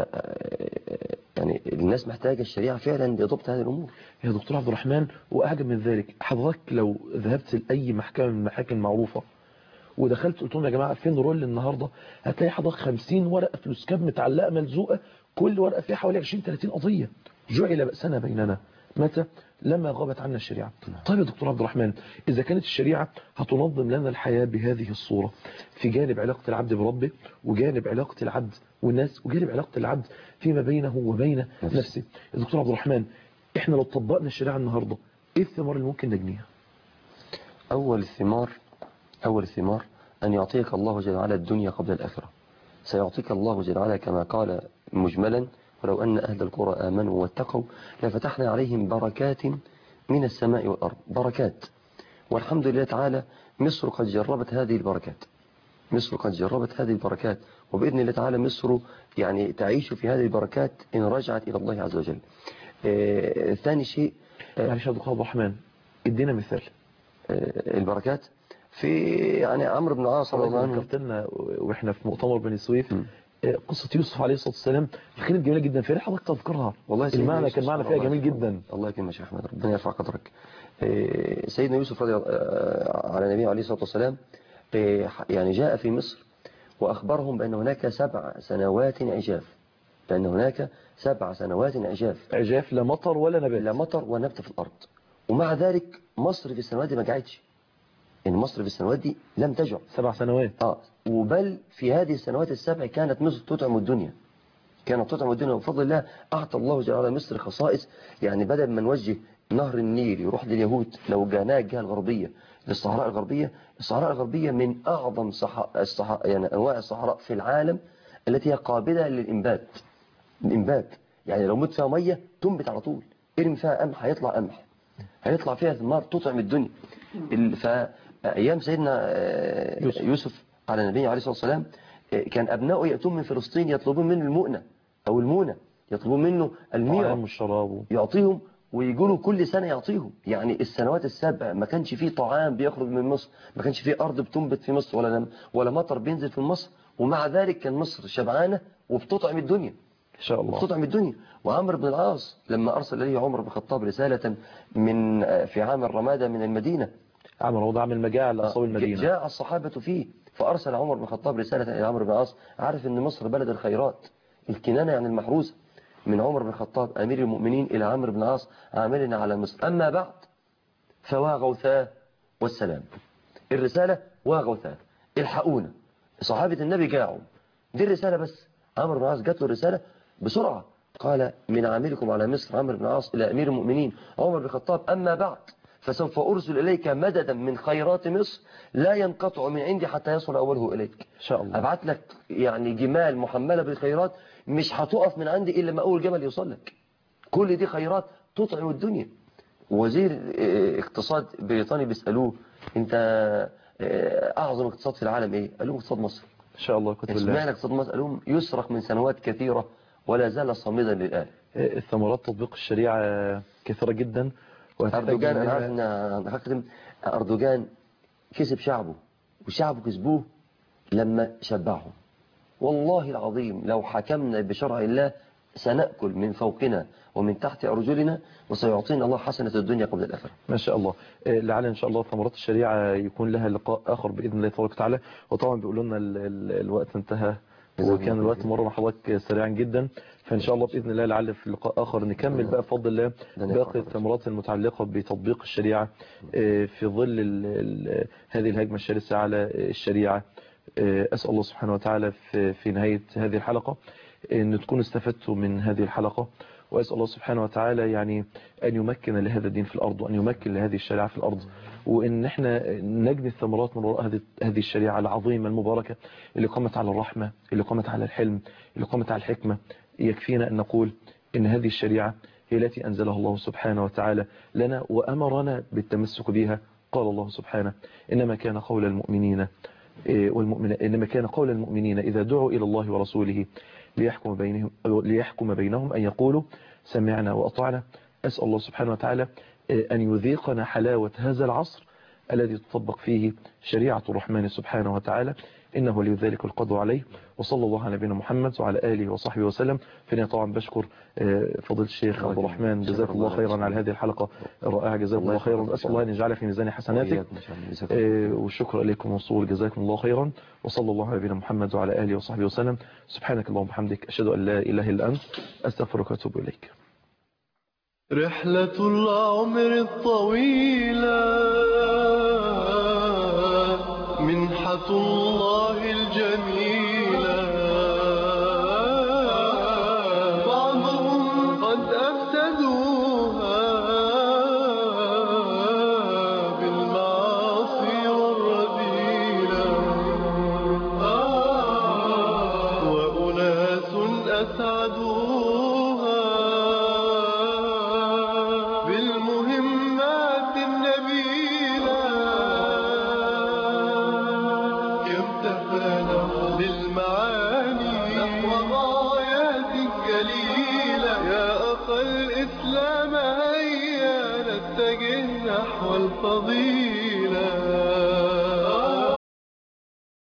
يعني الناس محتاجة الشريعة فعلا لضبط هذه الأمور يا دكتور عبد الرحمن وأعجب من ذلك حضرتك لو ذهبت لأي محكمة من المحاكم المعروفة ودخلت قلت لهم يا جماعة فين رول النهاردة هتلاقي حضرتك 50 ورقة فلوس كاب متعلقة ملزوقة كل ورقة فيها حوالي 20 30 قضية جعل بأسنا بيننا متى لما غابت عنا الشريعة طيب يا دكتور عبد الرحمن إذا كانت الشريعة هتنظم لنا الحياة بهذه الصورة في جانب علاقة العبد بربه وجانب علاقة العبد والناس وجانب علاقة العبد فيما بينه وبين نفسه, نفسه. يا دكتور عبد الرحمن احنا لو طبقنا الشريعة النهاردة ايه الثمار اللي ممكن نجنيها أول الثمار أول الثمار أن يعطيك الله جل وعلا الدنيا قبل الآخرة سيعطيك الله جل وعلا كما قال مجملا ولو أن أهل القرى آمنوا واتقوا لفتحنا عليهم بركات من السماء والأرض بركات والحمد لله تعالى مصر قد جربت هذه البركات مصر قد جربت هذه البركات وبإذن الله تعالى مصر يعني تعيش في هذه البركات إن رجعت إلى الله عز وجل آه ثاني شيء آه معلش يا دكتور عبد الرحمن ادينا مثال آه البركات في يعني عمرو بن العاص رضي الله عنه ذكرت لنا واحنا في مؤتمر بني سويف قصة يوسف عليه الصلاة والسلام كانت جميلة جدا في حضرتك تذكرها والله المعنى كان معنى فيها جميل جدا الله يكرمك يا شيخ احمد ربنا يرفع قدرك سيدنا يوسف رضي على النبي عليه الصلاة والسلام يعني جاء في مصر وأخبرهم بأن هناك سبع سنوات عجاف بأن هناك سبع سنوات عجاف عجاف لا مطر ولا نبات لا مطر ولا نبت في الأرض ومع ذلك مصر في السنوات دي ما جعتش إن مصر في السنوات دي لم تجع سبع سنوات آه وبل في هذه السنوات السبع كانت مصر تطعم الدنيا كانت تطعم الدنيا وبفضل الله أعطى الله جل وعلا مصر خصائص يعني بدل ما نوجه نهر النيل يروح لليهود لو جاناه الجهة الغربية للصحراء الغربية الصحراء الغربية من أعظم صح... الصح... يعني أنواع الصحراء في العالم التي هي قابلة للإنبات الإنبات يعني لو مت فيها مية تنبت على طول ارمي فيها قمح هيطلع قمح هيطلع فيها ثمار تطعم الدنيا فأيام سيدنا يوسف, يوسف على النبي عليه الصلاة والسلام كان أبنائه يأتون من فلسطين يطلبون منه المؤنة أو المونة يطلبون منه المياه والشراب يعطيهم ويقولوا كل سنة يعطيهم يعني السنوات السبع ما كانش فيه طعام بيخرج من مصر ما كانش فيه أرض بتنبت في مصر ولا ولا مطر بينزل في مصر ومع ذلك كان مصر شبعانة وبتطعم الدنيا إن شاء الله بتطعم الدنيا وعمر بن العاص لما أرسل إليه عمر بن الخطاب رسالة من في عام الرمادة من المدينة عمل وضع عامل مجاعة لأصحاب المدينة جاء الصحابة فيه فأرسل عمر بن الخطاب رسالة إلى عمرو بن العاص عارف أن مصر بلد الخيرات الكنانة يعني المحروسة من عمر بن الخطاب أمير المؤمنين إلى عمرو بن العاص عاملنا على مصر أما بعد فواغوثاه والسلام الرسالة واغوثاه الحقونا صحابة النبي جاعوا دي الرسالة بس عمرو بن العاص جات له الرسالة بسرعة قال من عاملكم على مصر عمرو بن العاص إلى أمير المؤمنين عمر بن الخطاب أما بعد فسوف أرسل إليك مددا من خيرات مصر لا ينقطع من عندي حتى يصل أوله إليك إن شاء الله أبعت لك يعني جمال محملة بالخيرات مش هتقف من عندي إلا ما أول جمل يوصل لك كل دي خيرات تطعم الدنيا وزير اه، اقتصاد بريطاني بيسألوه أنت اه، أعظم اقتصاد في العالم إيه؟ قال لهم اقتصاد مصر إن شاء الله كتب الله اسمعنا اقتصاد مصر قال لهم يسرق من سنوات كثيرة ولا زال صامدا للآن آه، ثمرات تطبيق الشريعة كثيرة جدا وهتحتاج أردوغان أنا منها- عارف إن أنا هختم أردوغان كسب شعبه وشعبه كسبوه لما شبعهم والله العظيم لو حكمنا بشرع الله سنأكل من فوقنا ومن تحت أرجلنا وسيعطينا الله حسنة الدنيا قبل الآخرة ما شاء الله آه، لعل ان شاء الله ثمرات الشريعه يكون لها لقاء اخر باذن الله تبارك وتعالى وطبعا بيقولوا لنا ال- ال- الوقت انتهى جزاكم وكان الله الوقت خير. مر مع حضرتك سريعا جدا فان شاء الله باذن الله لعل في لقاء اخر نكمل بقى بفضل الله ده باقي نفع الثمرات المتعلقه بتطبيق الشريعه آه، في ظل ال- ال- هذه الهجمه الشرسه على الشريعه آه، اسال الله سبحانه وتعالى في في نهايه هذه الحلقه ان تكونوا استفدتوا من هذه الحلقه وأسأل الله سبحانه وتعالى يعني أن يمكن لهذا الدين في الأرض وأن يمكن لهذه الشريعة في الأرض وإن احنا نجني الثمرات من وراء هذه هذه الشريعة العظيمة المباركة اللي قامت على الرحمة اللي قامت على الحلم اللي قامت على الحكمة يكفينا أن نقول إن هذه الشريعة هي التي أنزلها الله سبحانه وتعالى لنا وأمرنا بالتمسك بها قال الله سبحانه إنما كان قول المؤمنين إيه، والمؤمن إنما كان قول المؤمنين إذا دعوا إلى الله ورسوله ليحكم بينهم ليحكم بينهم أن يقولوا سمعنا وأطعنا أسأل الله سبحانه وتعالى إيه، أن يذيقنا حلاوة هذا العصر الذي تطبق فيه شريعة الرحمن سبحانه وتعالى إنه ولي ذلك القدر عليه وصلى الله على نبينا محمد وعلى آله وصحبه وسلم فينا طبعا بشكر آه، فضيلة الشيخ عبد الرحمن جزاك الله خيرا على هذه الحلقة الرائعة جزاك الله خيرا أسأل الله أن يجعلها في ميزان حسناتك وإياكم إن شاء الله. جزاكم الله. آه، والشكر إليكم وصول جزاكم الله خيرا وصلى الله على نبينا محمد وعلى آله وصحبه وسلم سبحانك اللهم وبحمدك أشهد أن لا إله إلا أنت أستغفرك وأتوب إليك رحلة العمر الطويلة منحة الله الجميلة بعضهم قد أفسدوها بالمعاصي والرذيلة وأناس أسعدوها بالمهمات النبيلة يمتثل للمعاني نحو غايات جليلة يا أخ الإسلام هيا نتجه نحو الفضيلة